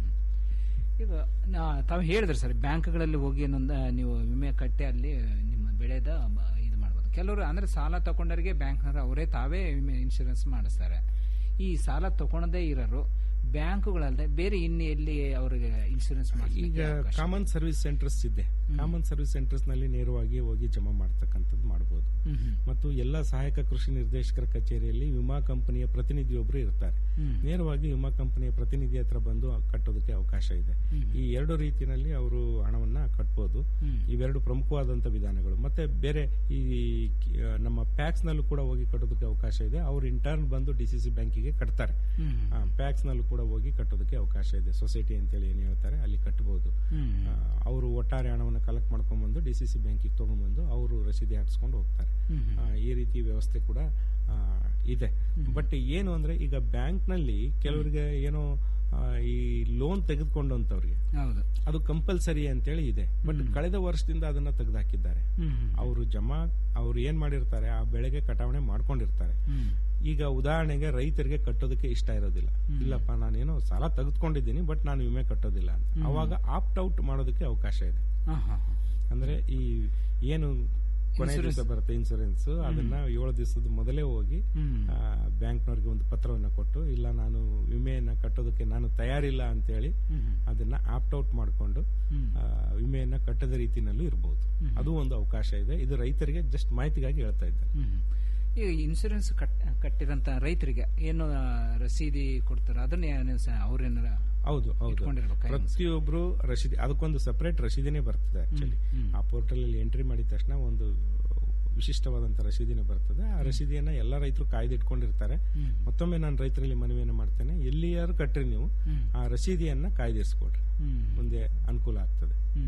ಈಗ ನಾ- ತಾವು ಹೇಳಿದ್ರಿ ಸರ್ ಬ್ಯಾಂಕ್ಗಳಲ್ಲಿ ಹೋಗಿ ನೊಂದ ನೀವು ವಿಮೆ ಕಟ್ಟಿ ಅಲ್ಲಿ ನಿಮ್ಮ ಬೆಳೆದ ಬ- ಇದು ಮಾಡ್ಬೋದು ಕೆಲವರು ಅಂದ್ರೆ ಸಾಲ ತಗೊಂಡವರಿಗೆ ಬ್ಯಾಂಕ್ನವರು ಅವರೇ ತಾವೇ ವಿಮೆ ಇನ್ಶೂರೆನ್ಸ್ ಮಾಡಿಸ್ತಾರೆ ಈ ಸಾಲ ತಗೊಳದೇ ಇರೋರು ಬ್ಯಾಂಕುಗಳಲ್ಲದೆ ಬೇರೆ ಇನ್ನು ಎಲ್ಲಿ ಅವರಿಗೆ ಇನ್ಶೂರೆನ್ಸ್ ಈಗ ಕಾಮನ್ ಸರ್ವಿಸ್ ಸೆಂಟರ್ಸ್ ಇದೆ ಕಾಮನ್ ಸರ್ವಿಸ್ ಸೆಂಟರ್ಸ್ ನಲ್ಲಿ ನೇರವಾಗಿ ಹೋಗಿ ಜಮಾ ಮಾಡ್ತಕ್ಕಂಥದ್ದು ಮಾಡಬಹುದು ಹ್ಮ್, ಹ್ಮ್. ಮತ್ತು ಎಲ್ಲ ಸಹಾಯಕ ಕೃಷಿ ನಿರ್ದೇಶಕರ ಕಚೇರಿಯಲ್ಲಿ ವಿಮಾ ಕಂಪನಿಯ ಪ್ರತಿನಿಧಿಯೊಬ್ಬರು ಇರ್ತಾರೆ ಹ್ಮ್. ನೇರವಾಗಿ ವಿಮಾ ಕಂಪನಿಯ ಪ್ರತಿನಿಧಿ ಹತ್ರ ಬಂದು ಕಟ್ಟೋದಕ್ಕೆ ಅವಕಾಶ ಇದೆ ಹ್ಮ್. ಈ ಎರಡು ರೀತಿಯಲ್ಲಿ ಅವರು ಹಣವನ್ನ ಕಟ್ಬೋದು ಹ್ಮ್. ಇವೆರಡು ಪ್ರಮುಖವಾದಂತ ವಿಧಾನಗಳು ಮತ್ತೆ ಬೇರೆ ಈ ಕಿ- ಆ, ನಮ್ಮ ಪ್ಯಾಕ್ಸ್ ನಲ್ಲೂ ಕೂಡ ಹೋಗಿ ಕಟ್ಟೋದಕ್ಕೆ ಅವಕಾಶ ಇದೆ ಅವರು ಇಂಟರ್ನ್ ಬಂದು ಡಿಸಿಸಿ ಬ್ಯಾಂಕಿಗೆ ಕಟ್ತಾರೆ ಹ್ಮ್. ಪ್ಯಾಕ್ಸ್ ನಲ್ಲೂ ಕೂಡ ಹೋಗಿ ಕಟ್ಟೋದಕ್ಕೆ ಅವಕಾಶ ಇದೆ ಸೊಸೈಟಿ ಅಂತೇಳಿ ಏನ್ ಹೇಳ್ತಾರೆ ಅಲ್ಲಿ ಕಟ್ಟಬಹುದು ಹ್ಮ್. ಅವರು ಒಟ್ಟಾರೆ ಹಣವನ್ನು ಕಲೆಕ್ಟ್ ಮಾಡ್ಕೊಂಡ್ಬಂದು ಡಿ ಸಿ ಸಿ ಬ್ಯಾಂಕಿಗೆ ತಗೊಂಡ್ಬಂದು ಅವರು ರಸೀದಿ ಹಾಕ್ಸ್ಕೊಂಡು ಹೋಗ್ತಾರೆ ಹ್ಮ್. ಆ, ಈ ರೀತಿ ವ್ಯವಸ್ಥೆ ಕೂಡ ಆ, ಇದೆ ಬಟ್ ಏನು ಅಂದ್ರೆ ಈಗ ಬ್ಯಾಂಕ್ ನಲ್ಲಿ ಕೆಲವರಿಗೆ ಏನೋ ಆ, ಈ ಲೋನ್ ತೆಗೆದುಕೊಂಡಂತವ್ರಿಗೆ ಹೌದು ಅದು ಕಂಪಲ್ಸರಿ ಅಂತೇಳಿ ಇದೆ ಬಟ್ ಕಳೆದ ವರ್ಷದಿಂದ ಅದನ್ನ ತೆಗೆದುಹಾಕಿದ್ದಾರೆ ಹ್ಮ್, ಹ್ಮ್. ಅವರು ಜಮಾ ಅವ್ರು ಏನ್ ಮಾಡಿರ್ತಾರೆ ಆ ಬೆಳೆಗೆ ಕಟಾವಣೆ ಮಾಡ್ಕೊಂಡಿರ್ತಾರೆ ಹ್ಮ್. ಈಗ ಉದಾಹರಣೆಗೆ ರೈತರಿಗೆ ಕಟ್ಟೋದಕ್ಕೆ ಇಷ್ಟ ಇರೋದಿಲ್ಲ ಇಲ್ಲಪ್ಪ ನಾನೇನೋ ಸಾಲ ತೆಗೆದುಕೊಂಡಿದ್ದೀನಿ ಬಟ್ ನಾನು ವಿಮೆ ಕಟ್ಟೋದಿಲ್ಲ ಅಂತ ಹ್ಮ್. ಅವಾಗ ಆಪ್ಟ್ ಔಟ್ ಮಾಡೋದಕ್ಕೆ ಅವಕಾಶ ಇದೆ ಹಾ, ಹಾ, ಹಾ. ಅಂದ್ರೆ ಈ ಏನು ಕೊನೆ ದಿವಸ Insurance. ಬರುತ್ತೆ ಇನ್ಸೂರೆನ್ಸ್ ಅದನ್ನ ಏಳು ದಿವಸದ ಮೊದಲೇ ಹೋಗಿ ಹ್ಮ್. ಬ್ಯಾಂಕ್ನವ್ರಿಗೆ ಒಂದು ಪತ್ರವನ್ನ ಕೊಟ್ಟು ಇಲ್ಲ ನಾನು ವಿಮೆಯನ್ನ ಕಟ್ಟೋದಕ್ಕೆ ನಾನು ತಯಾರಿಲ್ಲ ಅಂತೇಳಿ ಹ್ಮ್. ಅದನ್ನ ಆಪ್ಟ್ ಔಟ್ ಮಾಡಿಕೊಂಡು ಹ್ಮ್. ವಿಮೆಯನ್ನ ಕಟ್ಟದ ರೀತಿನಲ್ಲೂ ಇರಬಹುದು ಹ್ಮ್. ಅದು ಒಂದು ಅವಕಾಶ ಇದೆ ಇದು ರೈತರಿಗೆ ಜಸ್ಟ್ ಮಾಹಿತಿಗಾಗಿ ಹೇಳ್ತಾ ಇದ್ದಾರೆ ಹ್ಮ್. ಈ ಇನ್ಸೂರೆನ್ಸ್ ಕಟ್ ಕಟ್ಟಿರಂತ ರೈತರಿಗೆ ಏನು ಆ, ರಸೀದಿ ಕೊಡ್ತಾರ ಅದನ್ನ ಏನು ಸ- ಅವ್ರೇನಾರ ಹೌದು ಹೌದು ಇಟ್ಕೊಂಡಿರ್ಬೇಕಾ? ಪ್ರತಿಯೊಬ್ರು ರಸೀದಿ ಅದಕ್ಕೊಂದು ಸೆಪರೇಟ್ ರಸೀದಿನೇ ಬರ್ತದೆ ಆಕ್ಚುಲಿ ಹ್ಮ್. ಆ ಪೋರ್ಟಲ್ ಅಲ್ಲಿ ಎಂಟ್ರಿ ಮಾಡಿದ ತಕ್ಷಣ ಒಂದು ವಿಶಿಷ್ಟವಾದಂತ ರಸೀದಿನೇ ಬರ್ತದೆ ಆ ರಸೀದಿಯನ್ನ ಎಲ್ಲ ರೈತರು ಕಾಯ್ದಿಟ್ಕೊಂಡಿರ್ತಾರೆ ಹ್ಮ್. ಮತ್ತೊಮ್ಮೆ ನಾನು ರೈತರಲ್ಲಿ ಮನವಿಯನ್ನು ಮಾಡ್ತೇನೆ ಎಲ್ಲಿಯಾರು ಕಟ್ರಿ ನೀವು ಹ್ಮ್. ಆ ರಸೀದಿಯನ್ನ ಕಾಯ್ದಿರಿಸ್ಕೊಡ್ರಿ ಹ್ಮ್. ಮುಂದೆ ಅನುಕೂಲ ಆಗ್ತದೆ ಹ್ಮ್.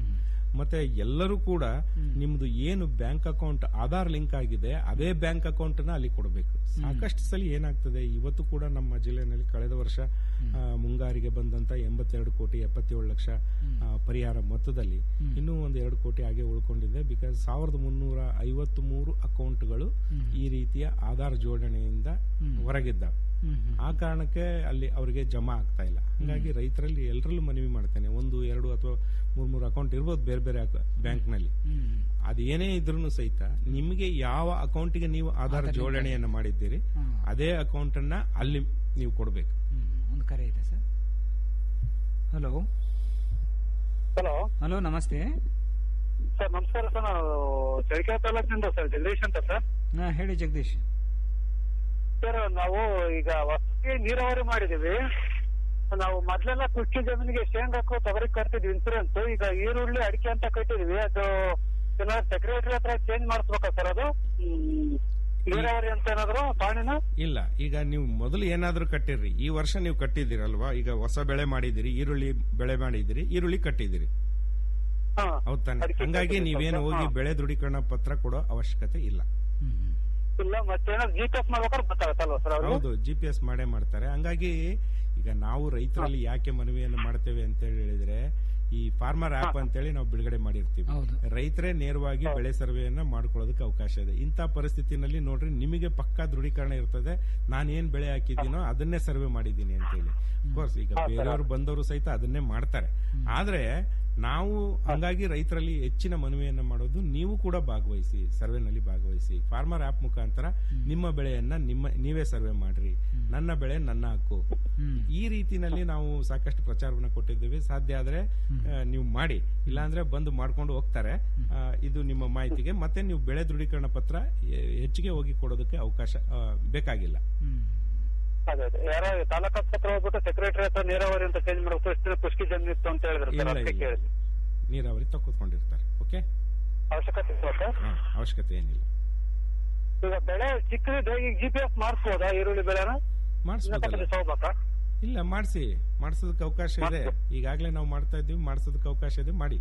ಮತ್ತೆ ಎಲ್ಲರೂ ಕೂಡ ನಿಮ್ದು ಏನು ಬ್ಯಾಂಕ್ ಅಕೌಂಟ್ ಆಧಾರ್ ಲಿಂಕ್ ಆಗಿದೆ ಅದೇ ಬ್ಯಾಂಕ್ ಅಕೌಂಟ್ ನ ಅಲ್ಲಿ ಕೊಡಬೇಕು ಸಾಕಷ್ಟು ಸಲ ಏನಾಗ್ತದೆ ಇವತ್ತು ಕೂಡ ನಮ್ಮ ಜಿಲ್ಲೆನಲ್ಲಿ ಕಳೆದ ವರ್ಷ ಆ, ಮುಂಗಾರಿಗೆ ಬಂದಂತ ಎಂಬತ್ತೆರಡು ಕೋಟಿ ಎಪ್ಪತ್ತೇಳು ಲಕ್ಷ ಆ, ಪರಿಹಾರ ಮೊತ್ತದಲ್ಲಿ ಇನ್ನೂ ಒಂದು ಎರಡು ಕೋಟಿ ಹಾಗೆ ಉಳ್ಕೊಂಡಿದೆ ಬಿಕಾಸ್ ಸಾವಿರದ ಮುನ್ನೂರ ಐವತ್ತು ಮೂರು ಅಕೌಂಟ್ಗಳು ಈ ರೀತಿಯ ಆಧಾರ್ ಜೋಡಣೆಯಿಂದ ಹೊರಗಿದ್ದಾವೆ ಆ ಕಾರಣಕ್ಕೆ ಅಲ್ಲಿ ಅವರಿಗೆ ಜಮಾ ಆಗ್ತಾ ಇಲ್ಲ ಹಾಗಾಗಿ ರೈತರಲ್ಲಿ ಎಲ್ಲರಲ್ಲೂ ಮನವಿ ಮಾಡ್ತೇನೆ ಒಂದು ಎರಡು ಅಥವಾ ಮೂರ್ ಮೂರು ಅಕೌಂಟ್ ಇರ್ಬೋದು ಬೇರೆ ಬೇರೆ ಬ್ಯಾಂಕ್ ನಲ್ಲಿ ಅದೇನೇ ಇದ್ರೂ ಸಹಿತ ನಿಮಗೆ ಯಾವ ಅಕೌಂಟಿಗೆ ನೀವು ಆಧಾರ್ ಜೋಡಣೆಯನ್ನ ಮಾಡಿದ್ದೀರಿ ಅದೇ ಅಕೌಂಟ್ ಅನ್ನ ಅಲ್ಲಿ ನೀವು ಕೊಡಬೇಕು ಒಂದು ಕರೆ ಇದೆ ಸರ್ ಹಲೋ ಹಲೋ ಹಲೋ ನಮಸ್ತೆ ಸರ್ ನಮಸ್ಕಾರ ಸರ್ ನಾವು ಚಳಿಕೆ ತಾಲೂಕಿನಿಂದ ಸರ್ ಜಗದೀಶ್ ಅಂತ ಸರ್ ಹಾ ಹೇಳಿ ಜಗದೀಶ್ ಸರ್ ನಾವು ಈಗ ಹೊಸಗೆ ನೀರಾವರಿ ಮಾಡಿದೀವಿ ನಾವು ಮೊದ್ಲೆಲ್ಲ ಕೃಷಿ ಜಮೀನಿಗೆ ಶೇಂಗಾಕು ತೊಗರಿ ಕಟ್ತಿದ್ವಿ ಇನ್ಸೂರೆನ್ಸ್ ಈಗ ಈರುಳ್ಳಿ ಅಡಿಕೆ ಅಂತ ಕಟ್ಟಿದ್ವಿ ಅದು ಏನಾದ್ರು ಸೆಕ್ರೆಟರಿ ಹತ್ರ ಚೇಂಜ್ ಮಾಡಿಸ್ಬೇಕಾ ಸರ್ ಅದು ಹ್ಮ್. ನೀರಾವರಿ ಅಂತ ಏನಾದ್ರು ಪಾಣಿನ ಇಲ್ಲ ಈಗ ನೀವು ಮೊದಲು ಏನಾದ್ರೂ ಕಟ್ಟಿರ್ರಿ ಈ ವರ್ಷ ನೀವು ಕಟ್ಟಿದ್ದೀರಲ್ವಾ ಈಗ ಹೊಸ ಬೆಳೆ ಮಾಡಿದಿರಿ ಈರುಳ್ಳಿ ಬೆಳೆ ಮಾಡಿದಿರಿ ಈರುಳ್ಳಿ ಕಟ್ಟಿದಿರಿ ಹೌದ್ ತಾನೆ ಹಂಗಾಗಿ ನೀವೇನು ಹೋಗಿ ಬೆಳೆ ದೃಢೀಕರಣ ಪತ್ರ ಕೊಡೋ ಅವಶ್ಯಕತೆ ಇಲ್ಲ ಇಲ್ಲ ಮತ್ತೆ ಏನಾದ್ರು ಜಿ ಪಿ ಎಸ್ ಮಾಡ್ಬೇಕಾದ್ರೆ ಗೊತ್ತಾಗತ್ತಲ್ವಾ ಸರ್ ಅವರು ಹೌದು ಜಿ ಪಿ ಎಸ್ ಮಾಡೇ ಮಾಡ್ತಾರೆ ಹಂಗಾಗಿ ಈಗ ನಾವು ರೈತರಲ್ಲಿ ಯಾಕೆ ಮನವಿಯನ್ನು ಮಾಡ್ತೇವೆ ಅಂತ ಹೇಳಿದ್ರೆ ಈ ಫಾರ್ಮರ್ ಆಪ್ ಅಂತೇಳಿ ನಾವು ಬಿಡುಗಡೆ ಮಾಡಿರ್ತೀವಿ ರೈತರೇ ನೇರವಾಗಿ ಬೆಳೆ ಸರ್ವೆಯನ್ನ ಮಾಡ್ಕೊಳ್ಳೋದಕ್ಕೆ ಅವಕಾಶ ಇದೆ ಇಂಥ ಪರಿಸ್ಥಿತಿನಲ್ಲಿ ನೋಡ್ರಿ ನಿಮಗೆ ಪಕ್ಕಾ ದೃಢೀಕರಣ ಇರ್ತದೆ ನಾನು ಏನ್ ಬೆಳೆ ಹಾಕಿದ್ದೀನೋ ಅದನ್ನೇ ಸರ್ವೆ ಮಾಡಿದ್ದೀನಿ ಅಂತೇಳಿ ಕೋರ್ಸ್ ಈಗ ಬೇರೆಯವರು ಬಂದವರು ಸಹಿತ ಅದನ್ನೇ ಮಾಡ್ತಾರೆ ಆದ್ರೆ ನಾವು ಹಂಗಾಗಿ ರೈತರಲ್ಲಿ ಹೆಚ್ಚಿನ ಮನವಿಯನ್ನ ಮಾಡೋದು ನೀವು ಕೂಡ ಭಾಗವಹಿಸಿ ಸರ್ವೆನಲ್ಲಿ ಭಾಗವಹಿಸಿ ಫಾರ್ಮರ್ ಆಪ್ ಮುಖಾಂತರ ನಿಮ್ಮ ಬೆಳೆಯನ್ನ ನಿಮ್ಮ ನೀವೇ ಸರ್ವೆ ಮಾಡ್ರಿ ನನ್ನ ಬೆಳೆ ನನ್ನ ಹಕ್ಕು ಈ ರೀತಿನಲ್ಲಿ ನಾವು ಸಾಕಷ್ಟು ಪ್ರಚಾರವನ್ನ ಕೊಟ್ಟಿದ್ದೀವಿ ಸಾಧ್ಯ ಆದ್ರೆ ಆ, ನೀವು ಮಾಡಿ ಇಲ್ಲಾಂದ್ರೆ ಬಂದು ಮಾಡ್ಕೊಂಡು ಹೋಗ್ತಾರೆ ಆ, ಇದು ನಿಮ್ಮ ಮಾಹಿತಿಗೆ ಮತ್ತೆ ನೀವು ಬೆಳೆ ದೃಢೀಕರಣ ಪತ್ರ ಎ- ಹೆಚ್ಚಿಗೆ ಹೋಗಿ ಕೊಡೋದಕ್ಕೆ ಅವಕಾಶ ಆ, ಬೇಕಾಗಿಲ್ಲ ಅದೇ ಅದೇ ಯಾರೋ ತಾಲೂಕ್ ಆಸ್ಪತ್ರೆ ಹೋಗ್ಬಿಟ್ಟು ಸೆಕ್ರೆಟರಿ ಹತ್ರ ನೀರಾವರಿ ಅಂತ ಚೇಂಜ್ ಮಾಡಬೇಕು ಎಷ್ಟು ಕೃಷಿ ಜಮೀನು ಇತ್ತು ಅಂತ ಹೇಳಿದ್ರು ಇಲ್ಲ ಸರ್ ಅದಕ್ಕೆ ಇಲ್ಲ ಕೇಳಿದ್ವಿ ನೀರಾವರಿ ತಕ್ಕೊತ್ಕೊಂಡಿರ್ತಾರೆ ಓಕೆ ಅವಶ್ಯಕತೆ ಇತ್ತು ಸರ್ ಅವಶ್ಯಕತೆ ಏನಿಲ್ಲ ಈಗ ಬೆಳೆ ಚಿಕ್ಕದಿದೆ ಈಗ ಜಿ ಪಿ ಎಸ್ ಮಾಡಿಸ್ಬೋದಾ ಈರುಳ್ಳಿ ಬೆಳೆನ ಮಾಡಿಸ್ಬೋದಲ್ಲ ಹೋಗ್ಬೇಕಾ ಇಲ್ಲ ಮಾಡಿಸಿ ಮಾಡಿಸೋದಕ್ಕೆ ಅವಕಾಶ ಇದೆ ಈಗಾಗಲೇ ನಾವು ಮಾಡ್ತಾ ಇದ್ದೀವಿ ಮಾಡಿಸೋದಕ್ಕೆ ಅವಕಾಶ ಇದೆ ಮಾಡಿ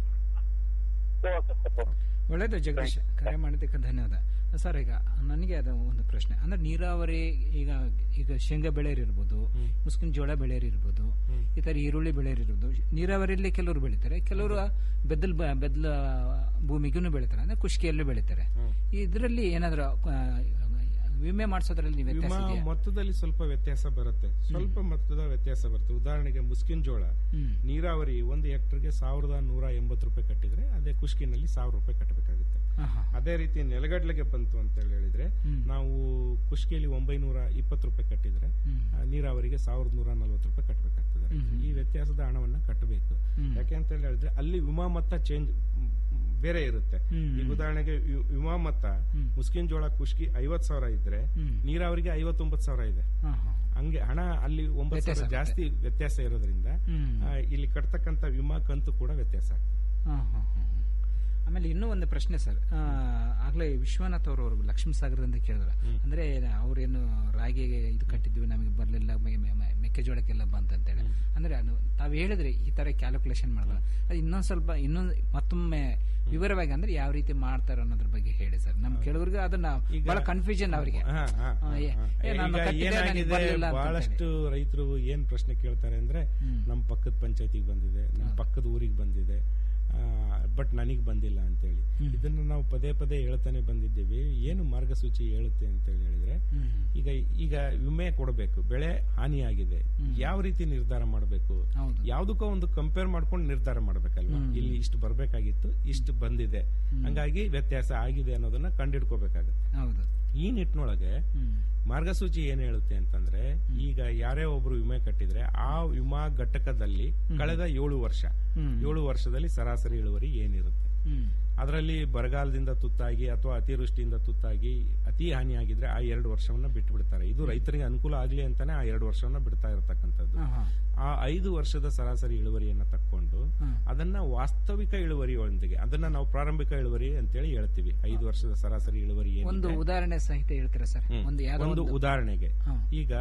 ಒಳ್ಳೇದು ಜಗದೀಶ್ ಕರೆ ಮಾಡಿದ್ದಕ್ಕೆ ಧನ್ಯವಾದ ಸರ್ ಈಗ ನನಗೆ ಅದು ಒಂದು ಪ್ರಶ್ನೆ ಅಂದ್ರೆ ನೀರಾವರಿ ಈಗ ಈಗ ಶೇಂಗಾ ಬೆಳೆಯರ್ ಇರ್ಬೋದು ಮುಸ್ಕಿನ ಜೋಳ ಬೆಳೆಯರ್ ಇರ್ಬೋದು ಈ ತರ ಈರುಳ್ಳಿ ಬೆಳೆಯರ್ ಇರ್ಬೋದು ನೀರಾವರಿಯಲ್ಲಿ ಕೆಲವರು ಬೆಳಿತಾರೆ ಕೆಲವರು ಬೆದ್ದಲ್ ಬ- ಬೆದ್ದಲ ಭೂಮಿಗೂ ಬೆಳಿತಾರೆ ಅಂದ್ರೆ ಕುಷ್ಕಿಯಲ್ಲೂ ಬೆಳಿತಾರೆ ಇದರಲ್ಲಿ ಏನಾದ್ರು ಆ, ವಿಮೆ ಮಾಡಿಸೋದ್ರಲ್ಲಿ ನೀವು ವ್ಯತ್ಯಾಸ ವಿಮಾ ಇದೆಯಾ? ಮೊತ್ತದಲ್ಲಿ ಸ್ವಲ್ಪ ವ್ಯತ್ಯಾಸ ಬರುತ್ತೆ ಸ್ವಲ್ಪ ಮೊತ್ತದ ವ್ಯತ್ಯಾಸ ಬರುತ್ತೆ ಉದಾಹರಣೆಗೆ ಮುಸ್ಕಿನ್ ಜೋಳ ಹ್ಮ್. ನೀರಾವರಿ ಒಂದು ಹೆಕ್ಟರ್ಗೆ ಸಾವಿರದ ನೂರ ಎಂಬತ್ತು ರೂಪಾಯಿ ಕಟ್ಟಿದ್ರೆ ಅದೇ ಕುಷ್ಕಿನಲ್ಲಿ ಸಾವಿರ ರೂಪಾಯಿ ಕಟ್ಟಬೇಕಾಗುತ್ತೆ ಆಹಾ. ಅದೇ ರೀತಿ ನೆಲಗಡ್ಲೆಗೆ ಬಂತು ಅಂತ ಹೇಳಿ ಹೇಳಿದ್ರೆ ಹ್ಮ್. ನಾವು ಕುಷ್ಕಿಯಲ್ಲಿ ಒಂಬೈನೂರ ಇಪ್ಪತ್ತು ರೂಪಾಯಿ ಕಟ್ಟಿದ್ರೆ ಹ್ಮ್. ಆ, ನೀರಾವರಿಗೆ ಸಾವಿರದ ನೂರ ನಲ್ವತ್ತು ರೂಪಾಯಿ ಕಟ್ಟಬೇಕಾಗ್ತದೆ ಹ್ಮ್. ಈ ವ್ಯತ್ಯಾಸದ ಹಣವನ್ನ ಕಟ್ಟಬೇಕು ಹ್ಮ್. ಯಾಕೆ ಅಂತ ಹೇಳಿ ಹೇಳಿದ್ರೆ ಅಲ್ಲಿ ವಿಮಾ ಮೊತ್ತ ಚೇಂಜ್ ಬೇರೆ ಇರುತ್ತೆ ಹ್ಮ್. ಈಗ ಉದಾಹರಣೆಗೆ ವಿ- ವಿಮಾ ಮೊತ್ತ ಮುಸ್ಕಿನ್ ಜೋಳ ಕುಷ್ಕಿ ಐವತ್ ಸಾವಿರ ಇದ್ರೆ ಹ್ಮ್. ನೀರಾವರಿಗೆ ಐವತ್ತೊಂಬತ್ತು ಸಾವಿರ ಇದೆ ಆಹಾ. ಹಂಗೆ ಹಣ ಅಲ್ಲಿ ಒಂಬತ್ತು ವ್ಯತ್ಯಾಸ ಸಾವಿರ ಜಾಸ್ತಿ ವ್ಯತ್ಯಾಸ ಇರೋದ್ರಿಂದ ಹ್ಮ್. ಆ, ಇಲ್ಲಿ ಕಟ್ತಕ್ಕಂತ ವಿಮಾ ಕಂತು ಕೂಡ ವ್ಯತ್ಯಾಸ ಆಗ್ತದೆ ಹಾ, ಹಾ, ಹಾ, ಹಾ. ಆಮೇಲೆ ಇನ್ನೂ ಒಂದು ಪ್ರಶ್ನೆ ಸರ್ ಆ, ಆಗ್ಲೇ ವಿಶ್ವನಾಥ್ ಅವರು ಅವರು ಲಕ್ಷ್ಮೀ ಸಾಗರದಿಂದ ಕೇಳಿದ್ರ ಅಂದ್ರೆ ಅವ್ರೇನು ರಾಗಿಗೆ ಇದು ಕಟ್ಟಿದ್ವಿ ನಮಗೆ ಬರ್ಲಿಲ್ಲ ಮೆ- ಮೆ- ಮೆ- ಮೆಕ್ಕೆಜೋಳಕ್ಕೆಲ್ಲ ಬಂತ ಅಂತೇಳಿ ಅಂದ್ರೆ ಅದು ತಾವ್ ಹೇಳಿದ್ರಿ ಈ ತರ ಕ್ಯಾಲ್ಕುಲೇಷನ್ ಮಾಡಿದ್ರೆ ಅದು ಇನ್ನೊಂದ್ ಸ್ವಲ್ಪ ಇನ್ನೊಂದು ಮತ್ತೊಮ್ಮೆ ವಿವರವಾಗಿ ಅಂದ್ರೆ ಯಾವ ರೀತಿ ಮಾಡ್ತಾರೆ ಅನ್ನೋದ್ರ ಬಗ್ಗೆ ಹೇಳಿ ಸರ್ ನಮ್ ಕೆಲವ್ರಿಗೆ ಅದನ್ನ ಬಹಳ ಕನ್ಫ್ಯೂಷನ್ ಅವರಿಗೆ ಹಾ, ಹಾ, ಹಾ, ಹಾ. ಈಗ ಏನಾಗಿದೆ ಬಹಳಷ್ಟು ರೈತರು ಏನ್ ಪ್ರಶ್ನೆ ಕೇಳ್ತಾರೆ ಅಂದ್ರೆ ನಮ್ ಪಕ್ಕದ ಪಂಚಾಯತಿಗೆ ಬಂದಿದೆ ನಮ್ ಪಕ್ಕದ ಊರಿಗೆ ಬಂದಿದೆ ಬಟ್ ನನಗ್ ಬಂದಿಲ್ಲ ಅಂತೇಳಿ ಇದನ್ನ ನಾವು ಪದೇ ಪದೇ ಹೇಳ್ತಾನೆ ಬಂದಿದ್ದೇವೆ ಏನು ಮಾರ್ಗಸೂಚಿ ಹೇಳುತ್ತೆ ಅಂತ ಹೇಳಿ ಹೇಳಿದ್ರೆ ಈಗ ಈಗ ವಿಮೆ ಕೊಡಬೇಕು ಬೆಳೆ ಹಾನಿಯಾಗಿದೆ ಯಾವ ರೀತಿ ನಿರ್ಧಾರ ಮಾಡಬೇಕು ಯಾವ್ದಕ್ಕೋ ಒಂದು ಕಂಪೇರ್ ಮಾಡ್ಕೊಂಡು ನಿರ್ಧಾರ ಮಾಡ್ಬೇಕಲ್ವಾ ಇಲ್ಲಿ ಇಷ್ಟು ಬರ್ಬೇಕಾಗಿತ್ತು ಇಷ್ಟು ಬಂದಿದೆ ಹಂಗಾಗಿ ವ್ಯತ್ಯಾಸ ಆಗಿದೆ ಅನ್ನೋದನ್ನ ಕಂಡಿಡ್ಕೋಬೇಕಾಗುತ್ತೆ ಹೌದು ಈ ನಿಟ್ಟಿನೊಳಗೆ ಮಾರ್ಗಸೂಚಿ ಏನ್ ಹೇಳುತ್ತೆ ಅಂತಂದ್ರೆ ಈಗ ಯಾರೇ ಒಬ್ರು ವಿಮೆ ಕಟ್ಟಿದ್ರೆ ಆ ವಿಮಾ ಘಟಕದಲ್ಲಿ ಕಳೆದ ಏಳು ವರ್ಷ ಹ್ಮ್. ಏಳು ವರ್ಷದಲ್ಲಿ ಸರಾಸರಿ ಇಳುವರಿ ಏನಿರುತ್ತೆ ಹ್ಮ್. ಅದರಲ್ಲಿ ಬರಗಾಲದಿಂದ ತುತ್ತಾಗಿ ಅಥವಾ ಅತಿವೃಷ್ಟಿಯಿಂದ ತುತ್ತಾಗಿ ಅತಿ ಹಾನಿಯಾಗಿದ್ರೆ ಆ ಎರಡು ವರ್ಷವನ್ನ ಬಿಟ್ಟು ಬಿಡ್ತಾರೆ ಇದು ರೈತರಿಗೆ ಅನುಕೂಲ ಆಗ್ಲಿ ಅಂತಾನೆ ಆ ಎರಡು ವರ್ಷವನ್ನ ಬಿಡ್ತಾ ಇರತಕ್ಕಂಥದ್ದು ಆಹಾ. ಆ ಐದು ವರ್ಷದ ಸರಾಸರಿ ಇಳುವರಿಯನ್ನ ತಕ್ಕೊಂಡು ಹ್ಮ್. ಅದನ್ನ ವಾಸ್ತವಿಕ ಇಳುವರಿಯೊಂದಿಗೆ ಅದನ್ನ ನಾವು ಪ್ರಾರಂಭಿಕ ಇಳುವರಿ ಅಂತೇಳಿ ಹೇಳ್ತೀವಿ ಐದು ವರ್ಷದ ಸರಾಸರಿ ಇಳುವರಿ ಒಂದು ಏನಿದೆ ಉದಾಹರಣೆ ಸಹಿತ ಹೇಳ್ತೀರಾ ಸರ್ ಹ್ಮ್. ಒಂದು ಯಾವ್ದೋ ಒಂದು ಒಂದು ಉದಾಹರಣೆಗೆ ಹಾ. ಈಗ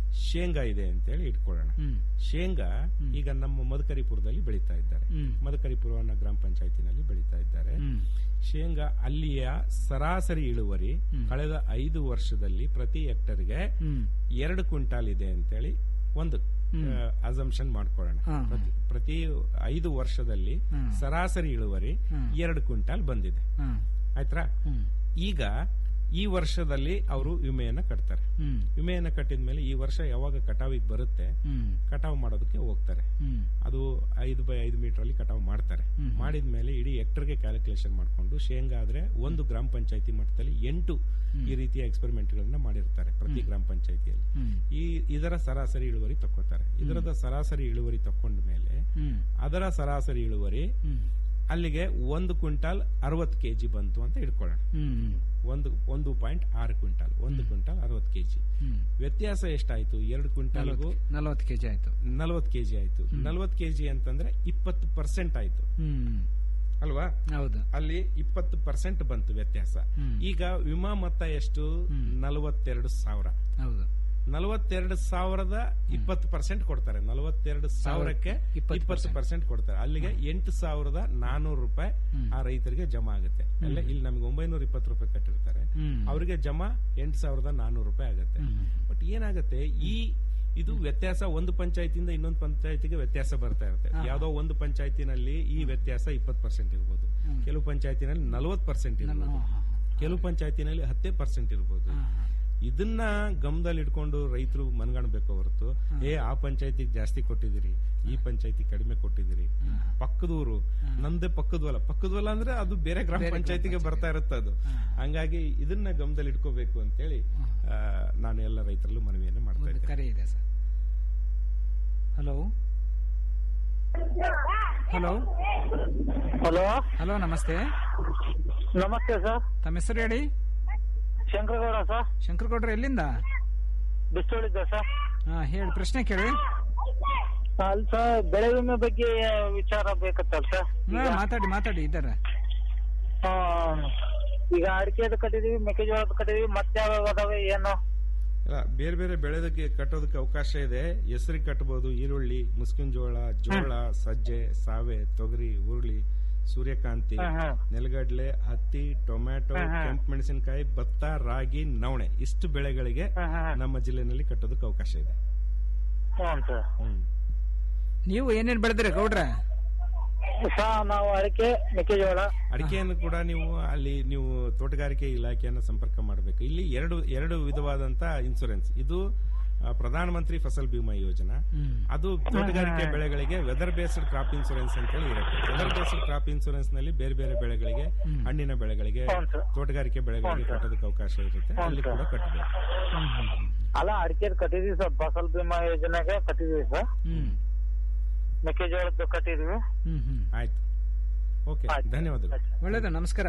ಶೇಂಗಾ ಇದೆ ಅಂತೇಳಿ ಇಟ್ಕೊಳ್ಳೋಣ ಹ್ಮ್. ಶೇಂಗಾ ಈಗ ನಮ್ಮ ಮದಕರಿಪುರದಲ್ಲಿ ಬೆಳೀತಾ ಇದ್ದಾರೆ ಹ್ಮ್. ಮದಕರಿಪುರ ಅನ್ನೋ ಗ್ರಾಮ ಪಂಚಾಯತಿನಲ್ಲಿ ಬೆಳೀತಾ ಇದ್ದಾರೆ ಹ್ಮ್. ಶೇಂಗಾ ಅಲ್ಲಿಯ ಸರಾಸರಿ ಇಳುವರಿ ಕಳೆದ ಐದು ವರ್ಷದಲ್ಲಿ ಪ್ರತಿ ಹೆಕ್ಟರ್ಗೆ ಹ್ಮ್. ಎರಡು ಕ್ವಿಂಟಾಲ್ ಇದೆ ಅಂತೇಳಿ ಒಂದು ಹ್ಮ್. ಅಸಂಪ್ಷನ್ ಮಾಡ್ಕೊಳ್ಳೋಣ ಹಾ, ಹಾ. ಪ್ರತಿ ಪ್ರತಿ ಐದು ವರ್ಷದಲ್ಲಿ ಹ್ಮ್. ಸರಾಸರಿ ಇಳುವರಿ ಹ್ಮ್. ಎರಡು ಕ್ವಿಂಟಾಲ್ ಬಂದಿದೆ ಹ್ಮ್. ಆಯ್ತಾ ಹ್ಮ್. ಈಗ ಈ ವರ್ಷದಲ್ಲಿ ಅವರು ವಿಮೆಯನ್ನ ಕಟ್ತಾರೆ ಹ್ಮ್. ವಿಮೆಯನ್ನ ಕಟ್ಟಿದ ಮೇಲೆ ಈ ವರ್ಷ ಯಾವಾಗ ಕಟಾವಿಗೆ ಬರುತ್ತೆ ಹ್ಮ್. ಕಟಾವು ಮಾಡೋದಕ್ಕೆ ಹೋಗ್ತಾರೆ ಹ್ಮ್. ಅದು ಐದು ಬೈ ಐದು ಮೀಟರ್ ಅಲ್ಲಿ ಕಟಾವು ಮಾಡ್ತಾರೆ ಹ್ಮ್. ಮಾಡಿದ ಮೇಲೆ ಇಡೀ ಹೆಕ್ಟರ್ಗೆ ಕ್ಯಾಲ್ಕುಲೇಷನ್ ಮಾಡಿಕೊಂಡು ಶೇಂಗಾ ಆದ್ರೆ ಒಂದು ಗ್ರಾಮ ಪಂಚಾಯತಿ ಮಟ್ಟದಲ್ಲಿ ಎಂಟು ಈ ರೀತಿಯ ಎಕ್ಸ್ಪೆರಿಮೆಂಟ್ ಗಳನ್ನ ಮಾಡಿರ್ತಾರೆ ಪ್ರತಿ ಗ್ರಾಮ ಪಂಚಾಯತಿಯಲ್ಲಿ ಹ್ಮ್. ಈ ಇದರ ಸರಾಸರಿ ಇಳುವರಿ ತಕ್ಕೋತಾರೆ ಇದರದ ಸರಾಸರಿ ಇಳುವರಿ ತಕೊಂಡ ಮೇಲೆ ಹ್ಮ್. ಅದರ ಸರಾಸರಿ ಇಳುವರಿ ಹ್ಮ್. ಅಲ್ಲಿಗೆ ಒಂದು ಕ್ವಿಂಟಾಲ್ ಅರವತ್ತು ಕೆಜಿ ಬಂತು ಅಂತ ಇಟ್ಕೊಳ್ಳೋಣ ಹ್ಮ್. ಒಂದು ಒಂದು ಪಾಯಿಂಟ್ ಆರು ಕ್ವಿಂಟಾಲ್ ಒಂದು ಕ್ವಿಂಟಾಲ್ ಅರವತ್ತು ಕೆಜಿ ಹ್ಮ್. ವ್ಯತ್ಯಾಸ ಎಷ್ಟಾಯ್ತು ಎರಡು ಕ್ವಿಂಟಾಲ್ಗೂ ನಲವತ್ತು ಕೆಜಿ ಆಯ್ತು ನಲವತ್ತು ಕೆಜಿ ಆಯ್ತು ನಲವತ್ತು ಕೆಜಿ ಅಂತಂದ್ರೆ ಇಪ್ಪತ್ತು ಪರ್ಸೆಂಟ್ ಆಯ್ತು ಹ್ಮ್ ಅಲ್ವಾ ಹೌದು ಅಲ್ಲಿ ಇಪ್ಪತ್ತು ಪರ್ಸೆಂಟ್ ಬಂತು ವ್ಯತ್ಯಾಸ ಹ್ಮ್. ಈಗ ವಿಮಾ ಮೊತ್ತ ಎಷ್ಟು ನಲವತ್ತೆರಡು ಸಾವಿರ ಹೌದು ನಲವತ್ತೆರಡು ಸಾವಿರದ ಇಪ್ಪತ್ತು ಪರ್ಸೆಂಟ್ ಕೊಡ್ತಾರೆ ನಲವತ್ತೆರಡು ಸಾವಿರಕ್ಕೆ ಇಪ್ಪತ್ತು ಇಪ್ಪತ್ತು ಪರ್ಸೆಂಟ್ ಕೊಡ್ತಾರೆ ಅಲ್ಲಿಗೆ ಎಂಟು ಸಾವಿರದ ನಾನೂರು ರೂಪಾಯಿ ಆ ರೈತರಿಗೆ ಜಮಾ ಆಗುತ್ತೆ ಅಲ್ಲೇ ಇಲ್ಲಿ ನಮ್ಗೆ ಒಂಬೈನೂರ ಇಪ್ಪತ್ತು ರೂಪಾಯಿ ಕಟ್ಟಿರ್ತಾರೆ ಹ್ಮ್. ಅವರಿಗೆ ಜಮಾ ಎಂಟು ಸಾವಿರದ ನಾನೂರು ರೂಪಾಯಿ ಆಗುತ್ತೆ ಬಟ್ ಏನಾಗುತ್ತೆ ಈ ಇದು ವ್ಯತ್ಯಾಸ ಒಂದು ಪಂಚಾಯತಿಯಿಂದ ಇನ್ನೊಂದು ಪಂಚಾಯತಿಗೆ ವ್ಯತ್ಯಾಸ ಬರ್ತಾ ಇರುತ್ತೆ ಹಾ. ಯಾವ್ದೋ ಒಂದು ಪಂಚಾಯತಿನಲ್ಲಿ ಈ ವ್ಯತ್ಯಾಸ ಇಪ್ಪತ್ತು ಪರ್ಸೆಂಟ್ ಇರ್ಬೋದು ಹ್ಮ್. ಕೆಲವು ಪಂಚಾಯತಿನಲ್ಲಿ ನಲವತ್ತು ಪರ್ಸೆಂಟ್ ಇರ್ಬೋದು ಕೆಲವು ಪಂಚಾಯತಿನಲ್ಲಿ ಹತ್ತೇ ಪರ್ಸೆಂಟ್ ಇರ್ಬೋದು ಇದನ್ನ ಗಮನದಲ್ಲಿ ಇಟ್ಕೊಂಡು ರೈತರು ಮನ್ಗಾಣ್ಬೇಕು ಹೊರತು ಏ ಆ ಪಂಚಾಯತಿಗೆ ಜಾಸ್ತಿ ಕೊಟ್ಟಿದ್ದೀರಿ ಈ ಪಂಚಾಯತಿ ಕಡಿಮೆ ಕೊಟ್ಟಿದ್ದೀರಿ ಪಕ್ಕದೂರು ನಂದೇ ಪಕ್ಕದ್ವಲ ಪಕ್ಕದ್ವಲ ಅಂದ್ರೆ ಅದು ಬೇರೆ ಗ್ರಾಮ ಬೇರೆ ಗ್ರಾಮ ಪಂಚಾಯತಿಗೆ ಬರ್ತಾ ಇರುತ್ತೆ ಅದು ಹಂಗಾಗಿ ಇದನ್ನ ಗಮನದಲ್ಲಿ ಇಟ್ಕೋಬೇಕು ಅಂತೇಳಿ ಆ, ನಾನು ಎಲ್ಲ ರೈತರಲ್ಲೂ ಮನವಿಯನ್ನು ಮಾಡ್ತಾ ಒಂದು ಇದ್ದೇನೆ ಕರೆ ಇದೆ sir hello hello hello hello ನಮಸ್ತೆ ನಮಸ್ತೆ ಸರ್ ತಮ್ಮ ಹೆಸರು ಹೇಳಿ ಶಂಕರಗೌಡ ಸರ್ ಶಂಕರಗೌಡ್ರ ಎಲ್ಲಿಂದ ಬಿಸ್ತೋಳಿದ್ದ ಸರ್ ಹಾ ಹೇಳಿ ಪ್ರಶ್ನೆ ಕೇಳಿ ಅಲ್ಲಿ ಸರ್ ಬೆಳೆ ವಿಮೆ ಬಗ್ಗೆ ವಿಚಾರ ಬೇಕತ್ತಲ್ಲ ಸರ್ ಹಾ, ಮಾತಾಡಿ ಮಾತಾಡಿ ಇದ್ದಾರೆ ಆ, ಈಗ ಅಡಿಕೆದು ಕಟ್ಟಿದೀವಿ ಮೆಕ್ಕೆಜೋಳದ ಕಟ್ಟಿದೀವಿ ಮತ್ತೆ ಯಾವ್ಯಾವ ಅದಾವೆ ಏನು ಅಲ್ಲ ಬೇರೆ ಬೇರೆ ಬೆಳೆದಕ್ಕೆ ಕಟ್ಟೋದಕ್ಕೆ ಅವಕಾಶ ಇದೆ ಹೆಸರಿಗೆ ಕಟ್ಟಬಹುದು ಈರುಳ್ಳಿ ಮುಸ್ಕಿನ ಜೋಳ ಜೋಳ ಸಜ್ಜೆ ಸಾವೆ ತೊಗರಿ ಉರುಳಿ ಸೂರ್ಯಕಾಂತಿ ಹ್ಮ್, ಹ್ಮ್. ನೆಲಗಡಲೆ ಹತ್ತಿ ಟೊಮ್ಯಾಟೊ ಹ್ಮ್, ಹ್ಮ್. ಕೆಂಪು ಮೆಣಸಿನಕಾಯಿ ಭತ್ತ ರಾಗಿ ನವಣೆ ಇಷ್ಟು ಬೆಳೆಗಳಿಗೆ ನಮ್ಮ ಜಿಲ್ಲೆನಲ್ಲಿ ಕಟ್ಟೋದಕ್ಕೆ ಅವಕಾಶ ಇದೆ ಹ್ಞೂ ಸರ್ ನೀವು ಏನೇನ್ ಬೆಳೆದ್ರಿ ಗೌಡ್ರ ಸರ್ ನಾವು ಅಡಿಕೆ ಮೆಕ್ಕೆಜೋಳ ಅಡಿಕೆಯನ್ನು ಕೂಡ ನೀವು ಅಲ್ಲಿ ನೀವು ತೋಟಗಾರಿಕೆ ಇಲಾಖೆಯನ್ನು ಸಂಪರ್ಕ ಮಾಡಬೇಕು ಇಲ್ಲಿ ಎರಡು ಎರಡು ವಿಧವಾದಂತ ಇನ್ಸೂರೆನ್ಸ್ ಇದು ಆ, ಪ್ರಧಾನ ಮಂತ್ರಿ ಫಸಲ್ ಬಿಮಾ ಯೋಜನಾ ಅದು ತೋಟಗಾರಿಕೆ ಬೆಳೆಗಳಿಗೆ ವೆದರ್ ಬೇಸ್ಡ್ ಕ್ರಾಪ್ ಇನ್ಸೂರೆನ್ಸ್ ಅಂತೇಳಿ ಇರುತ್ತೆ ವೆದರ್ ಬೇಸ್ಡ್ ಕ್ರಾಪ್ ಇನ್ಸೂರೆನ್ಸ್ ನಲ್ಲಿ ಬೇರೆ ಬೇರೆ ಬೆಳೆಗಳಿಗೆ ಹಣ್ಣಿನ ಬೆಳೆಗಳಿಗೆ ತೋಟಗಾರಿಕೆ ಬೆಳೆಗಳಿಗೆ ಕಟ್ಟೋದಕ್ಕೆ ಅವಕಾಶ ಇರುತ್ತೆ ಅಲ್ಲಿ ಕೂಡ ಕಟ್ಟಬೇಕು ಅಲ್ಲ ಅಡಿಕೆ ಕಟ್ಟಿದೀವಿ ಸರ್ ಫಸಲ್ ಬಿಮಾ ಯೋಜನೆಗೆ ಕಟ್ಟಿದೀವಿ ಸರ್ ಮೆಕ್ಕೆಜೋಳದ್ದು ಕಟ್ಟಿದೀವಿ ಹ್ಮ್ ಹ್ಮ್ ಆಯ್ತು ಓಕೆ ಧನ್ಯವಾದಗಳು ಒಳ್ಳೇದು ನಮಸ್ಕಾರ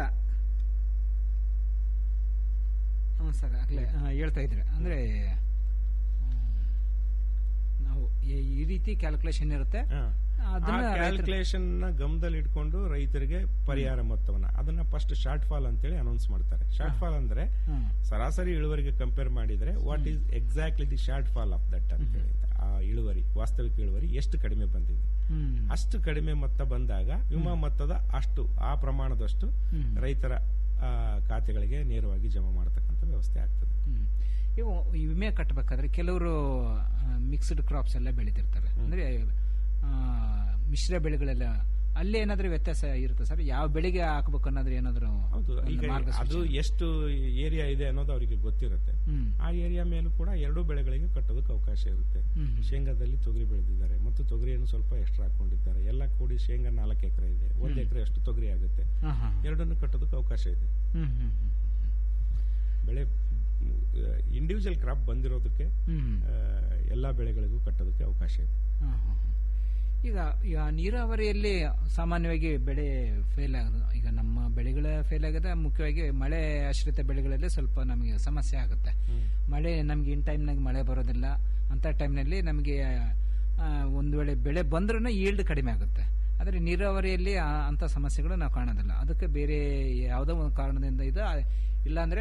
ಹ್ಞೂ ಸರ್ ಆಗಲೇ ಹೇಳ್ತಾ ಇದ್ರೆ ಅಂದ್ರೆ ಹ್ಮ್, ನಾವು ಈ- ಈ ರೀತಿ ಕ್ಯಾಲ್ಕುಲೇಷನ್ ಇರುತ್ತೆ ಅದನ್ನ ರೈತರು- ಕ್ಯಾಲ್ಕುಲೇಷನ್ ನ ಗಮನದಲ್ಲಿ ಇಟ್ಕೊಂಡು ರೈತರಿಗೆ ಪರಿಹಾರ ಮೊತ್ತವನ್ನ ಅದನ್ನ ಫಸ್ಟ್ ಶಾರ್ಟ್ ಫಾಲ್ ಅಂತೇಳಿ ಅನೌನ್ಸ್ ಮಾಡ್ತಾರೆ ಶಾರ್ಟ್ ಫಾಲ್ ಅಂದ್ರೆ ಹ್ಮ್. ಸರಾಸರಿ ಇಳುವರಿಗೆ ಕಂಪೇರ್ ಮಾಡಿದ್ರೆ what is exactly the shortfall of that ಅಂತ ಹೇಳಿ ಆ ಇಳುವರಿ ವಾಸ್ತವಿಕ ಇಳುವರಿ ಎಷ್ಟು ಕಡಿಮೆ ಬಂದಿದೆ ಹ್ಮ್. ಅಷ್ಟು ಕಡಿಮೆ ಮೊತ್ತ ಬಂದಾಗ ವಿಮಾ ಮೊತ್ತದ ಅಷ್ಟು ಆ ಪ್ರಮಾಣದಷ್ಟು ಹ್ಮ್. ರೈತರ ಆ, ಖಾತೆಗಳಿಗೆ ನೇರವಾಗಿ ಜಮಾ ಮಾಡತಕ್ಕಂಥ ವ್ಯವಸ್ಥೆ ಆಗ್ತದೆ ಹ್ಮ್. ಇವು ಈ ವಿಮೆ ಕಟ್ಟಬೇಕಾದ್ರೆ ಕೆಲವರು ಮಿಕ್ಸ್ಡ್ ಕ್ರಾಪ್ಸ್ ಎಲ್ಲ ಬೆಳಿತಿರ್ತಾರೆ ಅಂದ್ರೆ ಆ, ಮಿಶ್ರ ಬೆಳೆಗಳೆಲ್ಲ ಅಲ್ಲಿ ಏನಾದ್ರೂ ವ್ಯತ್ಯಾಸ ಇರುತ್ತೆ ಸರ್ ಯಾವ ಬೆಳೆಗೆ ಹಾಕ್ಬೇಕು ಅನ್ನೋದ್ರ ಏನಾದ್ರು ಹೌದು ಒಂದು ಈಗ ಮಾರ್ಗಸೂಚಿ? ಅದು ಎಷ್ಟು ಏರಿಯಾ ಇದೆ ಅನ್ನೋದು ಅವರಿಗೆ ಗೊತ್ತಿರುತ್ತೆ ಹ್ಮ್. ಆ ಏರಿಯಾ ಮೇಲೂ ಕೂಡ ಎರಡೂ ಬೆಳೆಗಳಿಗೆ ಕಟ್ಟೋದಕ್ಕೆ ಅವಕಾಶ ಇರುತ್ತೆ ಹ್ಮ್. ಶೇಂಗಾದಲ್ಲಿ ತೊಗರಿ ಬೆಳೆದಿದ್ದಾರೆ ಮತ್ತು ತೊಗರಿಯನ್ನು ಸ್ವಲ್ಪ ಎಕ್ಸ್ಟ್ರಾ ಹಾಕೊಂಡಿದ್ದಾರೆ ಎಲ್ಲ ಕೂಡಿ ಶೇಂಗಾ ನಾಲ್ಕು ಎಕರೆ ಇದೆ ಒಂದು ಹ್ಮ್. ಎಕರೆ ಅಷ್ಟು ತೊಗರಿ ಆಗುತ್ತೆ ಹಾ, ಹಾ. ಎರಡನ್ನು ಕಟ್ಟೋದಕ್ಕೆ ಅವಕಾಶ ಇದೆ ಹ್ಮ್ ಹ್ಮ್ ಹ್ಮ್. ಬೆಳೆ ಇಂಡಿವಿಜುವಲ್ ಕ್ರಾಪ್ ಬಂದಿರೋದಕ್ಕೆ ಹ್ಮ್. ಆ, ಎಲ್ಲಾ ಬೆಳೆಗಳಿಗೂ ಕಟ್ಟೋದಕ್ಕೆ ಅವಕಾಶ ಇದೆ ಹಾ, ಹಾ, ಹಾ. ಈಗ ಈಗ ನೀರಾವರಿಯಲ್ಲಿ ಸಾಮಾನ್ಯವಾಗಿ ಬೆಳೆ ಫೇಲ್ ಆಗೋದು ಈಗ ನಮ್ಮ ಬೆಳೆಗಳ ಫೇಲ್ ಆಗೋದ ಮುಖ್ಯವಾಗಿ ಮಳೆ ಆಶ್ರಿತ ಬೆಳೆಗಳಲ್ಲಿ ಸ್ವಲ್ಪ ನಮಗೆ ಸಮಸ್ಯೆ ಆಗುತ್ತೆ ಮಳೆ ನಮಗೆ ಇನ್ ಟೈಮ್ನಾಗ ಮಳೆ ಬರೋದಿಲ್ಲ ಅಂತ ಟೈಮ್ನಲ್ಲಿ ನಮಗೆ ಆ, ಒಂದು ವೇಳೆ ಬೆಳೆ ಬಂದ್ರೂ ಈಲ್ಡ್ ಕಡಿಮೆ ಆಗುತ್ತೆ ಆದರೆ ನೀರಾವರಿಯಲ್ಲಿ ಆ- ಅಂಥ ಸಮಸ್ಯೆಗಳು ನಾವು ಕಾಣೋದಿಲ್ಲ ಅದಕ್ಕೆ ಬೇರೆ ಯಾವುದೋ ಒಂದು ಕಾರಣದಿಂದ ಇದು ಆ, ಇಲ್ಲಾಂದ್ರೆ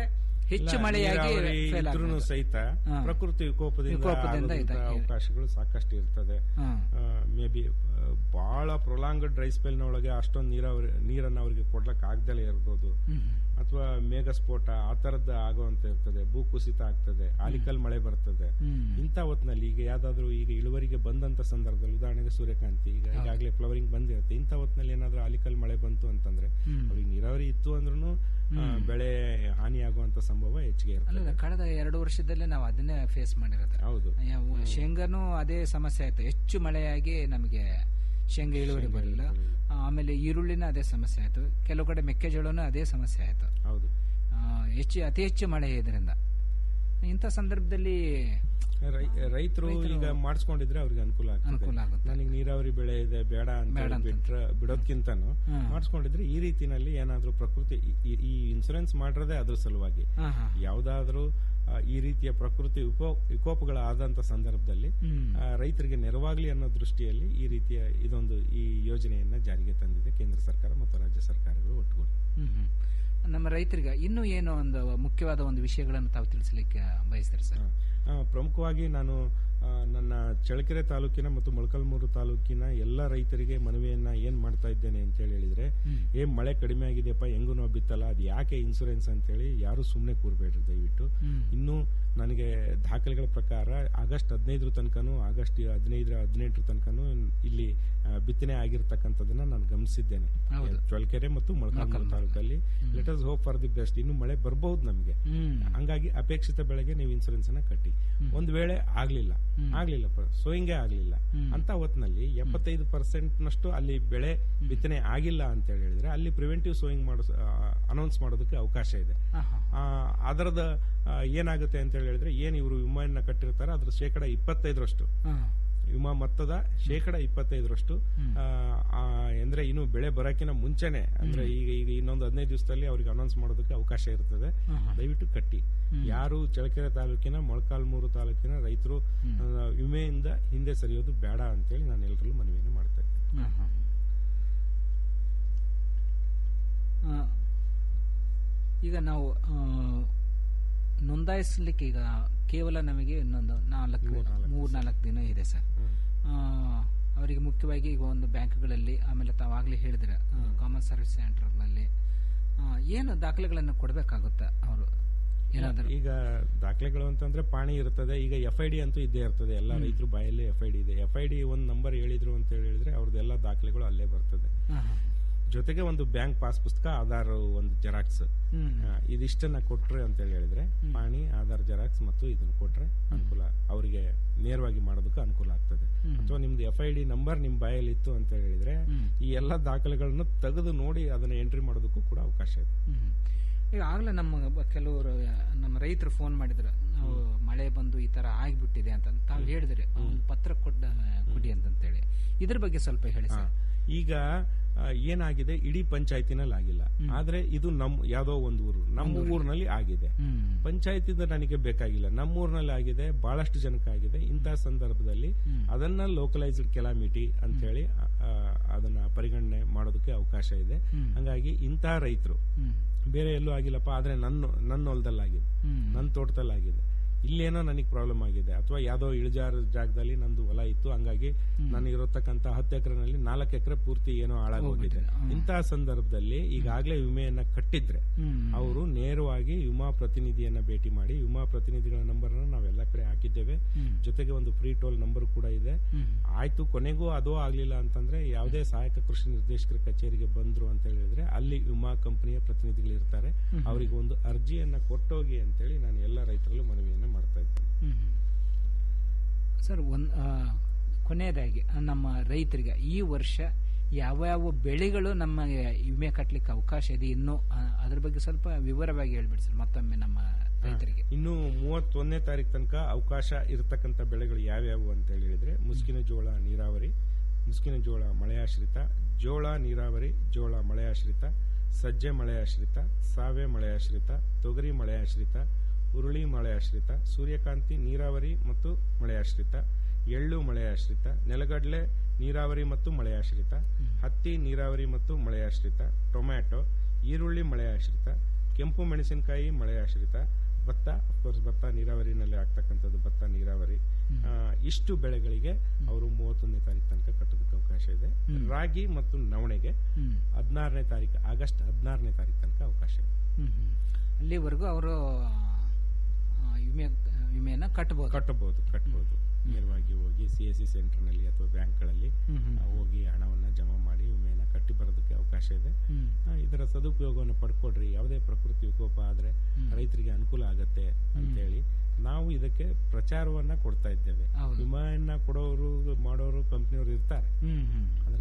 ಹೆಚ್ಚು ಇಲ್ಲ, ಮಳೆಯಾಗಿ ನೀರಾವರಿ fail ಇದ್ರೂನು ಆಗ್ಬೋದು. ಸಹಿತ ಹಾ. ಪ್ರಕೃತಿ ವಿಕೋಪದಿಂದ ವಿಕೋಪದಿಂದ ಆಗುವಂತ ಇದಾಗಿ- ಅವಕಾಶಗಳು ಸಾಕಷ್ಟು ಇರ್ತದೆ ಹಾ. ಮೇ ಬಿ ಬಹಳ ಪ್ರೊಲಾಂಗ್ ಡ್ರೈ ಸ್ಪೆಲ್ ನ ಒಳಗೆ ಅಷ್ಟೊಂದು ನೀರಾವರಿ ನೀರನ್ನ ಅವರಿಗೆ ಕೊಡ್ಲಕ್ ಆಗ್ದಲೇ ಇರ್ಬೋದು ಹ್ಮ್. ಅಥವಾ ಮೇಘಸ್ಫೋಟ ಆ ತರದ್ದು ಆಗುವಂತ ಇರ್ತದೆ ಭೂಕುಸಿತ ಆಗ್ತದೆ ಆಲಿಕಲ್ ಮಳೆ ಬರ್ತದೆ ಹ್ಮ್. ಇಂಥ ಹೊತ್ನಲ್ಲಿ ಈಗ ಯಾವ್ದಾದ್ರು ಈಗ ಇಳುವರಿಗೆ ಬಂದಂತ ಸಂದರ್ಭದಲ್ಲಿ ಉದಾಹರಣೆಗೆ ಸೂರ್ಯಕಾಂತಿ ಈಗ ಹೌದು. ಈಗಾಗಲೇ ಫ್ಲವರಿಂಗ್ ಬಂದಿರುತ್ತೆ ಇಂಥ ಹೊತ್ನಲ್ಲಿ ಏನಾದ್ರೂ ಆಲಿಕಲ್ ಮಳೆ ಬಂತು ಅಂತಂದ್ರೆ ಹ್ಮ್. ಅವ್ರಿಗೆ ನೀರಾವರಿ ಇತ್ತು ಅಂದ್ರೂ ಹ್ಮ್. ಬೆಳೆ ಹಾನಿಯಾಗುವಂತ ಸಂಭವ ಹೆಚ್ಚಿಗೆ ಅಲ್ಲ ಇರ್ತದೆ ಕಳೆದ ಎರಡು ವರ್ಷದಲ್ಲೇ ನಾವು ಅದನ್ನೇ ಫೇಸ್ ಮಾಡಿರೋದು ಹೌದು ಯಾವ- ಶೇಂಗಾನು ಅದೇ ಸಮಸ್ಯೆ ಆಯ್ತು ಹೆಚ್ಚು ಮಳೆಯಾಗಿ ನಮಗೆ ಶೇಂಗಾ ಇಳುವರಿ ಬರಲಿಲ್ಲ ಆಮೇಲೆ ಈರುಳ್ಳಿನ ಅದೇ ಸಮಸ್ಯೆ ಆಯ್ತು ಕೆಲವು ಕಡೆ ಮೆಕ್ಕೆಜೋಳನೂ ಅದೇ ಸಮಸ್ಯೆ ಆಯ್ತು ಹೌದು ಆ, ಹೆಚ್ಚು ಅತಿ ಹೆಚ್ಚು ಮಳೆ ಇದರಿಂದ ಇಂಥ ಸಂದರ್ಭದಲ್ಲಿ ರೈತರು ಈಗ ಮಾಡಿಸ್ಕೊಂಡಿದ್ರೆ ಅವ್ರಿಗೆ ಅನುಕೂಲ ಅನುಕೂಲ ಆಗ್ತದೆ ಆಗುತ್ತೆ. ನನಗೆ ನೀರಾವರಿ ಬೆಳೆ ಇದೆ ಬೇಡ ಅಂತ ಬೇಡ ಹೇಳಿ ಅಂತ. ಬಿಟ್ರ ಬಿಡೋದ್ಕಿಂತನೂ ಹ್ಮ್. ಮಾಡಿಸ್ಕೊಂಡಿದ್ರೆ ಈ ರೀತಿನಲ್ಲಿ ಏನಾದ್ರೂ ಪ್ರಕೃತಿ ಈ- ಈ- ಈ ಇನ್ಸೂರೆನ್ಸ್ ಮಾಡಿರೋದೇ ಅದ್ರ ಸಲುವಾಗಿ ಹಾ, ಹಾ. ಯಾವ್ದಾದ್ರೂ ಆ, ಈ ರೀತಿಯ ಪ್ರಕೃತಿ ವಿಕೋ ವಿಕೋಪಗಳ ಆದಂತ ಸಂದರ್ಭದಲ್ಲಿ ಹ್ಮ್. ಆ, ರೈತರಿಗೆ ನೆರವಾಗ್ಲಿ ಅನ್ನೋ ದೃಷ್ಟಿಯಲ್ಲಿ ಈ ರೀತಿಯ ಇದೊಂದು ಈ ಯೋಜನೆಯನ್ನ ಜಾರಿಗೆ ತಂದಿದೆ ಕೇಂದ್ರ ಸರ್ಕಾರ ಮತ್ತು ರಾಜ್ಯ ಸರ್ಕಾರಗಳು ಒಟ್ಟುಗೂಡಿ ಹ್ಮ್ ಹ್ಮ್. ನಮ್ಮ ರೈತರಿಗೆ ಇನ್ನೂ ಏನು ಒಂದು ಮುಖ್ಯವಾದ ಒಂದು ವಿಷಯಗಳನ್ನು ತಾವು ತಿಳಿಸಲಿಕ್ಕೆ ಬಯಸ್ತೀರಿ ಸರ್ ಆ, ಪ್ರಮುಖವಾಗಿ ನಾನು ಆ, ನನ್ನ ಚಳ್ಳಕೆರೆ ತಾಲೂಕಿನ ಮತ್ತು ಮೊಳಕಲ್ಮೂರು ತಾಲೂಕಿನ ಎಲ್ಲ ರೈತರಿಗೆ ಮನವಿಯನ್ನ ಏನ್ ಮಾಡ್ತಾ ಇದ್ದೇನೆ ಅಂತ ಹೇಳಿ ಹೇಳಿದ್ರೆ ಹ್ಮ್. ಏ ಮಳೆ ಕಡಿಮೆ ಆಗಿದೆಯಪ್ಪ ಹೆಂಗೂ ನಾವು ಬಿತ್ತಲ್ಲ ಅದು ಯಾಕೆ ಇನ್ಸೂರೆನ್ಸ್ ಅಂತ ಹೇಳಿ ಯಾರು ಸುಮ್ಮನೆ ಕೂರ್ಬೇಡ್ರಿ ದಯವಿಟ್ಟು ಹ್ಮ್. ಇನ್ನು ನನಗೆ ದಾಖಲೆಗಳ ಪ್ರಕಾರ ಆಗಸ್ಟ್ ಹದಿನೈದರ ತನಕನೂ ಆಗಸ್ಟ್ ಹದಿನೈದರ ಹದಿನೆಂಟರ ತನಕನೂ ಇಲ್ಲಿ ಆ, ಬಿತ್ತನೆ ಆಗಿರ್ತಕ್ಕಂಥದ್ದನ್ನ ನಾನು ಗಮನಿಸಿದ್ದೇನೆ ಹೌದು. ಚಳ್ಳಕೆರೆ ಮತ್ತು ಮೊಳಕಾಲ್ಮೂರು ಮೊಳಕಾಲ್ಮೂರು. ತಾಲೂಕಲ್ಲಿ ಹ್ಮ್. Let us hope for the best ಇನ್ನು ಮಳೆ ಬರಬಹುದು ನಮಗೆ ಹ್ಮ್. ಹಂಗಾಗಿ ಅಪೇಕ್ಷಿತ ಬೆಳೆಗೆ ನೀವು ಇನ್ಸೂರೆನ್ಸ್ ಅನ್ನ ಕಟ್ಟಿ ಹ್ಮ್. ಒಂದ್ ವೇಳೆ ಆಗ್ಲಿಲ್ಲ ಹ್ಮ್. ಆಗ್ಲಿಲ್ಲಪ್ಪ ಸೋಯಿಂಗೇ ಆಗ್ಲಿಲ್ಲ ಹ್ಮ್. ಅಂತ ಹೊತ್ನಲ್ಲಿ ಎಪ್ಪತ್ತೈದು ಪರ್ಸೆಂಟ್ ನಷ್ಟು ಅಲ್ಲಿ ಬೆಳೆ ಬಿತ್ತನೆ ಆಗಿಲ್ಲ ಅಂತ ಹೇಳಿದ್ರೆ ಅಲ್ಲಿ ಪ್ರಿವೆಂಟಿವ್ ಸೋಯಿಂಗ್ ಮಾಡೋ ಅನೌನ್ಸ್ ಮಾಡೋದಕ್ಕೆ ಅವಕಾಶ ಇದೆ ಆಹಾ. ಆ, ಅದರದ ಆ, ಏನಾಗುತ್ತೆ ಅಂತ ಹೇಳಿದ್ರೆ ಏನ್ ಇವರು ವಿಮೆಯನ್ನ ಕಟ್ಟಿರ್ತಾರೆ ಅದ್ರ ಶೇಕಡ ಇಪ್ಪತ್ತೈದರಷ್ಟು ಹಾ. ವಿಮಾ ಮೊತ್ತದ ಶೇಕಡ ಇಪ್ಪತ್ತೈದರಷ್ಟು ಹ್ಮ್. ಆ, ಆ, ಅಂದ್ರೆ ಇನ್ನು ಬೆಳೆ ಬರೋಕಿನ ಮುಂಚೆನೆ ಅಂದ್ರೆ ಹ್ಮ್. ಈಗ ಈಗ ಇನ್ನೊಂದು ಹದಿನೈದು ದಿವಸದಲ್ಲಿ ಅವ್ರಿಗೆ ಅನೌನ್ಸ್ ಮಾಡೋದಕ್ಕೆ ಅವಕಾಶ ಇರ್ತದೆ ಆಹಾ. ದಯವಿಟ್ಟು ಕಟ್ಟಿ ಹ್ಮ್. ಯಾರು ಚಳ್ಳಕೆರೆ ತಾಲೂಕಿನ ಮೊಳಕಾಲ್ಮೂರು ತಾಲೂಕಿನ ರೈತರು ಹ್ಮ್. ಆ, ವಿಮೆಯಿಂದ ಹಿಂದೆ ಸರಿಯೋದು ಬೇಡ ಅಂತೇಳಿ ನಾನು ಎಲ್ಲರಲ್ಲೂ ಮನವಿಯನ್ನು ಮಾಡ್ತಾ ಇದ್ದೇನೆ ಹಾ, ಹಾ. ಆ, ಈಗ ನಾವು ಆ, ನೋಂದಾಯಿಸ್ಲಿಕ್ಕೆ ಈಗ ಕೇವಲ ನಮಗೆ ಇನ್ನೊಂದು ನಾಲ್ಕು ಮೂರ್ ನಾಲ್ಕು ದಿನ ಇದೆ ಸರ್ ಆ, ಅವರಿಗೆ ಮುಖ್ಯವಾಗಿ ಈಗ ಒಂದು ಬ್ಯಾಂಕ್ಗಳಲ್ಲಿ ಆಮೇಲೆ ತಾವಾಗಲೇ ಹೇಳಿದ್ರೆ ಕಾಮನ್ ಸರ್ವಿಸ್ ಸೆಂಟರ್ಗಳಲ್ಲಿ ಏನು ದಾಖಲೆಗಳನ್ನು ಕೊಡಬೇಕಾಗುತ್ತೆ ಅವರು ಏನಾದರೂ ಈಗ ದಾಖಲೆಗಳು ಅಂತಂದ್ರೆ ಪಾಣಿ ಇರ್ತದೆ ಈಗ ಎಫ್ ಐ ಡಿ ಅಂತೂ ಇದ್ದೇ ಇರ್ತದೆ ಎಲ್ಲ ಹ್ಮ್. ರೈತರು ಬಾಯಲ್ಲಿ ಎಫ್ ಐ ಡಿ ಇದೆ ಎಫ್ ಐ ಡಿ ಒಂದು ನಂಬರ್ ಹೇಳಿದ್ರು ಅಂತ ಹೇಳಿದ್ರೆ ಅವ್ರದ್ದೆಲ್ಲ ದಾಖಲೆಗಳು ಅಲ್ಲೇ ಬರ್ತದೆ ಹಾ, ಹಾ. ಜೊತೆಗೆ ಒಂದು ಬ್ಯಾಂಕ್ ಪಾಸ್ ಪುಸ್ತಕ ಆಧಾರ್ ಒಂದು ಜೆರಾಕ್ಸ್ ಹ್ಮ್. ಇದಿಷ್ಟನ್ನ ಕೊಟ್ರೆ ಅಂತ ಹೇಳಿ ಹೇಳಿದ್ರೆ ಪಾಣಿ ಆಧಾರ್ ಜೆರಾಕ್ಸ್ ಮತ್ತು ಇದನ್ನ ಕೊಟ್ರೆ ಅನುಕೂಲ ಅವರಿಗೆ ನೇರವಾಗಿ ಮಾಡೋದಕ್ಕೆ ಅನುಕೂಲ ಆಗ್ತದೆ ಹ್ಮ್. ಅಥವಾ ನಿಮ್ದು ಎಫ್ ಐ ಡಿ ನಂಬರ್ ನಿಮ್ ಬಾಯಲ್ಲಿ ಇತ್ತು ಅಂತ ಹೇಳಿದ್ರೆ ಹ್ಮ್. ಈ ಎಲ್ಲ ದಾಖಲೆಗಳನ್ನು ತೆಗೆದು ನೋಡಿ ಅದನ್ನ ಎಂಟ್ರಿ ಮಾಡೋದಕ್ಕೂ ಕೂಡ ಅವಕಾಶ ಇದೆ ಹ್ಮ್. ಈಗ ಆಗ್ಲೇ ನಮ್ಮ ಬ- ಕೆಲವರು ನಮ್ಮ ರೈತರು ಫೋನ್ ಮಾಡಿದ್ರು ನಾವು ಮಳೆ ಬಂದು ಈ ತರ ಆಗ್ಬಿಟ್ಟಿದೆ ಅಂತ ತಾವು ಹೇಳಿದ್ರಿ ಒಂದು ಪತ್ರ ಕೊಟ್ಟ ಕೊಡಿ ಅಂತಂತೇಳಿ ಇದ್ರ ಬಗ್ಗೆ ಸ್ವಲ್ಪ ಹೇಳಿ ಸರ್ ಈಗ ಆ, ಏನಾಗಿದೆ ಇಡೀ ಪಂಚಾಯತಿನಲ್ಲಿ ಆಗಿಲ್ಲ ಆದ್ರೆ ಇದು ನಮ್ ಯಾವ್ದೋ ಒಂದು ಊರು ನಮ್ಮ ಊರಿನಲ್ಲಿ ಆಗಿದೆ ಹ್ಮ್. ಪಂಚಾಯತಿಂದ ನನಗೆ ಬೇಕಾಗಿಲ್ಲ ನಮ್ಮ ಊರಿನಲ್ಲಿ ಆಗಿದೆ ಬಹಳಷ್ಟು ಜನಕ್ಕೆ ಆಗಿದೆ ಇಂತಹ ಸಂದರ್ಭದಲ್ಲಿ ಅದನ್ನ ಲೋಕಲೈಸ್ಡ್ ಕೆಲಾಮಿಟಿ ಅಂತ ಹೇಳಿ ಆ, ಅದನ್ನ ಪರಿಗಣನೆ ಮಾಡೋದಕ್ಕೆ ಅವಕಾಶ ಇದೆ ಹ್ಮ್. ಹಂಗಾಗಿ ಇಂತಹ ರೈತರು ಹ್ಮ್. ಬೇರೆ ಎಲ್ಲೂ ಆಗಿಲ್ಲಪ್ಪ ಆದ್ರೆ ನನ್ನ ನನ್ನ ಹೊಲದಲ್ಲಾಗಿದೆ ಹ್ಮ್. ನನ್ನ ತೋಟದಲ್ಲಾಗಿದೆ ಇಲ್ಲೇನೋ ನನಗೆ ಪ್ರಾಬ್ಲಮ್ ಆಗಿದೆ ಅಥವಾ ಯಾವ್ದೋ ಇಳಿಜಾರ ಜಾಗದಲ್ಲಿ ನಂದು ಹೊಲ ಇತ್ತು ಹಂಗಾಗಿ ನನಗೆ ಇರತಕ್ಕಂತ ಹತ್ತು ಎಕರೆನಲ್ಲಿ ನಾಲ್ಕು ಎಕರೆ ಪೂರ್ತಿ ಏನೋ ಹಾಳಾಗೋಗಿದೆ ಇಂತಹ ಸಂದರ್ಭದಲ್ಲಿ ಈಗಾಗಲೇ ವಿಮೆಯನ್ನ ಕಟ್ಟಿದ್ರೆ ಹ್ಮ್. ಅವರು ನೇರವಾಗಿ ವಿಮಾ ಪ್ರತಿನಿಧಿಯನ್ನ ಭೇಟಿ ಮಾಡಿ ವಿಮಾ ಪ್ರತಿನಿಧಿಗಳ ನಂಬರ್ ನಾವೆಲ್ಲ ಕಡೆ ಹಾಕಿದ್ದೇವೆ ಹ್ಮ್. ಜೊತೆಗೆ ಒಂದು ಫ್ರೀ ಟೋಲ್ ನಂಬರ್ ಕೂಡ ಇದೆ ಹ್ಮ್. ಆಯ್ತು ಕೊನೆಗೂ ಅದು ಆಗ್ಲಿಲ್ಲ ಅಂತಂದ್ರೆ ಯಾವುದೇ ಸಹಾಯಕ ಕೃಷಿ ನಿರ್ದೇಶಕರ ಕಚೇರಿಗೆ ಬಂದ್ರು ಅಂತ ಹೇಳಿದ್ರೆ ಅಲ್ಲಿ ವಿಮಾ ಕಂಪನಿಯ ಪ್ರತಿನಿಧಿಗಳು ಇರ್ತಾರೆ ಹ್ಮ್. ಅವರಿಗೆ ಒಂದು ಅರ್ಜಿಯನ್ನ ಕೊಟ್ಟೋಗಿ ಅಂತೇಳಿ ನಾನು ಎಲ್ಲ ರೈತರಲ್ಲೂ ಮನವಿಯನ್ನ ಮಾಡ್ತಾ ಇದ್ದೇನೆ ಹ್ಮ್. ಸರ್ ಒಂದ್ ಆ, ಕೊನೆಯದಾಗಿ ಆ, ನಮ್ಮ ರೈತರಿಗೆ ಈ ವರ್ಷ ಯಾವ ಯಾವ ಬೆಳೆಗಳು ನಮಗೆ ವಿಮೆ ಕಟ್ಟಲಿಕ್ಕೆ ಅವಕಾಶ ಇದೆ ಇನ್ನು ಆ, ಅದ್ರ ಬಗ್ಗೆ ಸ್ವಲ್ಪ ವಿವರವಾಗಿ ಹೇಳ್ಬಿಡಿ ಸರ್ ಮತ್ತೊಮ್ಮೆ ನಮ್ಮ ರೈತರಿಗೆ ಇನ್ನು ಮೂವತ್ತೊಂದನೇ ತಾರೀಕು ತನಕ ಅವಕಾಶ ಇರತಕ್ಕಂತ ಬೆಳೆಗಳು ಯಾವ್ಯಾವು ಅಂತ ಹೇಳಿದ್ರೆ ಮುಸ್ಕಿನ ಜೋಳ ನೀರಾವರಿ ಮುಸ್ಕಿನ ಜೋಳ ಮಳೆಯಾಶ್ರಿತ ಜೋಳ ನೀರಾವರಿ ಜೋಳ ಮಳೆಯಾಶ್ರಿತ ಸಜ್ಜೆ ಮಳೆಯಾಶ್ರಿತ ಸಾವೆ ಮಳೆಯಾಶ್ರಿತ ತೊಗರಿ ಮಳೆಯಾಶ್ರಿತ ಹುರುಳಿ ಮಳೆಯಾಶ್ರಿತ ಸೂರ್ಯಕಾಂತಿ ನೀರಾವರಿ ಮತ್ತು ಮಳೆಯಾಶ್ರಿತ ಎಳ್ಳು ಮಳೆಯಾಶ್ರಿತ ನೆಲಗಡಲೆ ನೀರಾವರಿ ಮತ್ತು ಮಳೆಯಾಶ್ರಿತ ಹತ್ತಿ ನೀರಾವರಿ ಮತ್ತು ಮಳೆಯಾಶ್ರಿತ ಟೊಮ್ಯಾಟೊ ಈರುಳ್ಳಿ ಮಳೆಯಾಶ್ರಿತ ಕೆಂಪು ಮೆಣಸಿನಕಾಯಿ ಮಳೆ ಆಶ್ರಿತ ಭತ್ತ ಅಫ್ಕೋರ್ಸ್ ಭತ್ತ ನೀರಾವರಿನಲ್ಲಿ ಆಗ್ತಕ್ಕಂಥದ್ದು ಭತ್ತ ನೀರಾವರಿ ಆ, ಇಷ್ಟು ಬೆಳೆಗಳಿಗೆ ಅವರು ಮೂವತ್ತೊಂದನೇ ತಾರೀಕು ತನಕ ಕಟ್ಟೋದಕ್ಕೆ ಅವಕಾಶ ಇದೆ ಹ್ಮ್. ರಾಗಿ ಮತ್ತು ನವಣೆಗೆ ಹ್ಮ್. ಹದಿನಾರನೇ ತಾರೀಕು ಆಗಸ್ಟ್ ಹದಿನಾರನೇ ತಾರೀಕು ತನಕ ಅವಕಾಶ ಇದೆ ಹ್ಮ್ ಹ್ಮ್. ಅಲ್ಲಿವರೆಗೂ ಅವರು ವಿಮೆ ವಿಮೆಯನ್ನ ಕಟ್ಟಬಹುದು ಕಟ್ಟಬಹುದು ಕಟ್ಟಬಹುದು ನೇರವಾಗಿ ಹೋಗಿ ಸಿ ಎಸ್ ಸಿ ಸೆಂಟರ್ನಲ್ಲಿ ಅಥವಾ ಬ್ಯಾಂಕ್ಗಳಲ್ಲಿ ಹ್ಮ್, ಹ್ಮ್. ಹೋಗಿ ಹಣವನ್ನ ಜಮಾ ಮಾಡಿ ವಿಮೆಯನ್ನ ಕಟ್ಟಿ ಬರೋದಕ್ಕೆ ಅವಕಾಶ ಇದೆ ಹ್ಮ್. ಆ, ಇದರ ಸದುಪಯೋಗವನ್ನು ಪಡ್ಕೊಡ್ರಿ ಯಾವುದೇ ಪ್ರಕೃತಿ ವಿಕೋಪ ಆದ್ರೆ ಹ್ಮ್. ರೈತರಿಗೆ ಅನುಕೂಲ ಆಗತ್ತೆ ಅಂತೇಳಿ ನಾವು ಇದಕ್ಕೆ ಪ್ರಚಾರವನ್ನ ಕೊಡ್ತಾ ಇದ್ದೇವೆ ಹೌದು. ವಿಮೆಯನ್ನ ಕೊಡೋರು ಮಾಡೋರು ಕಂಪ್ನಿಯವರು ಇರ್ತಾರೆ ಹ್ಮ್, ಹ್ಮ್.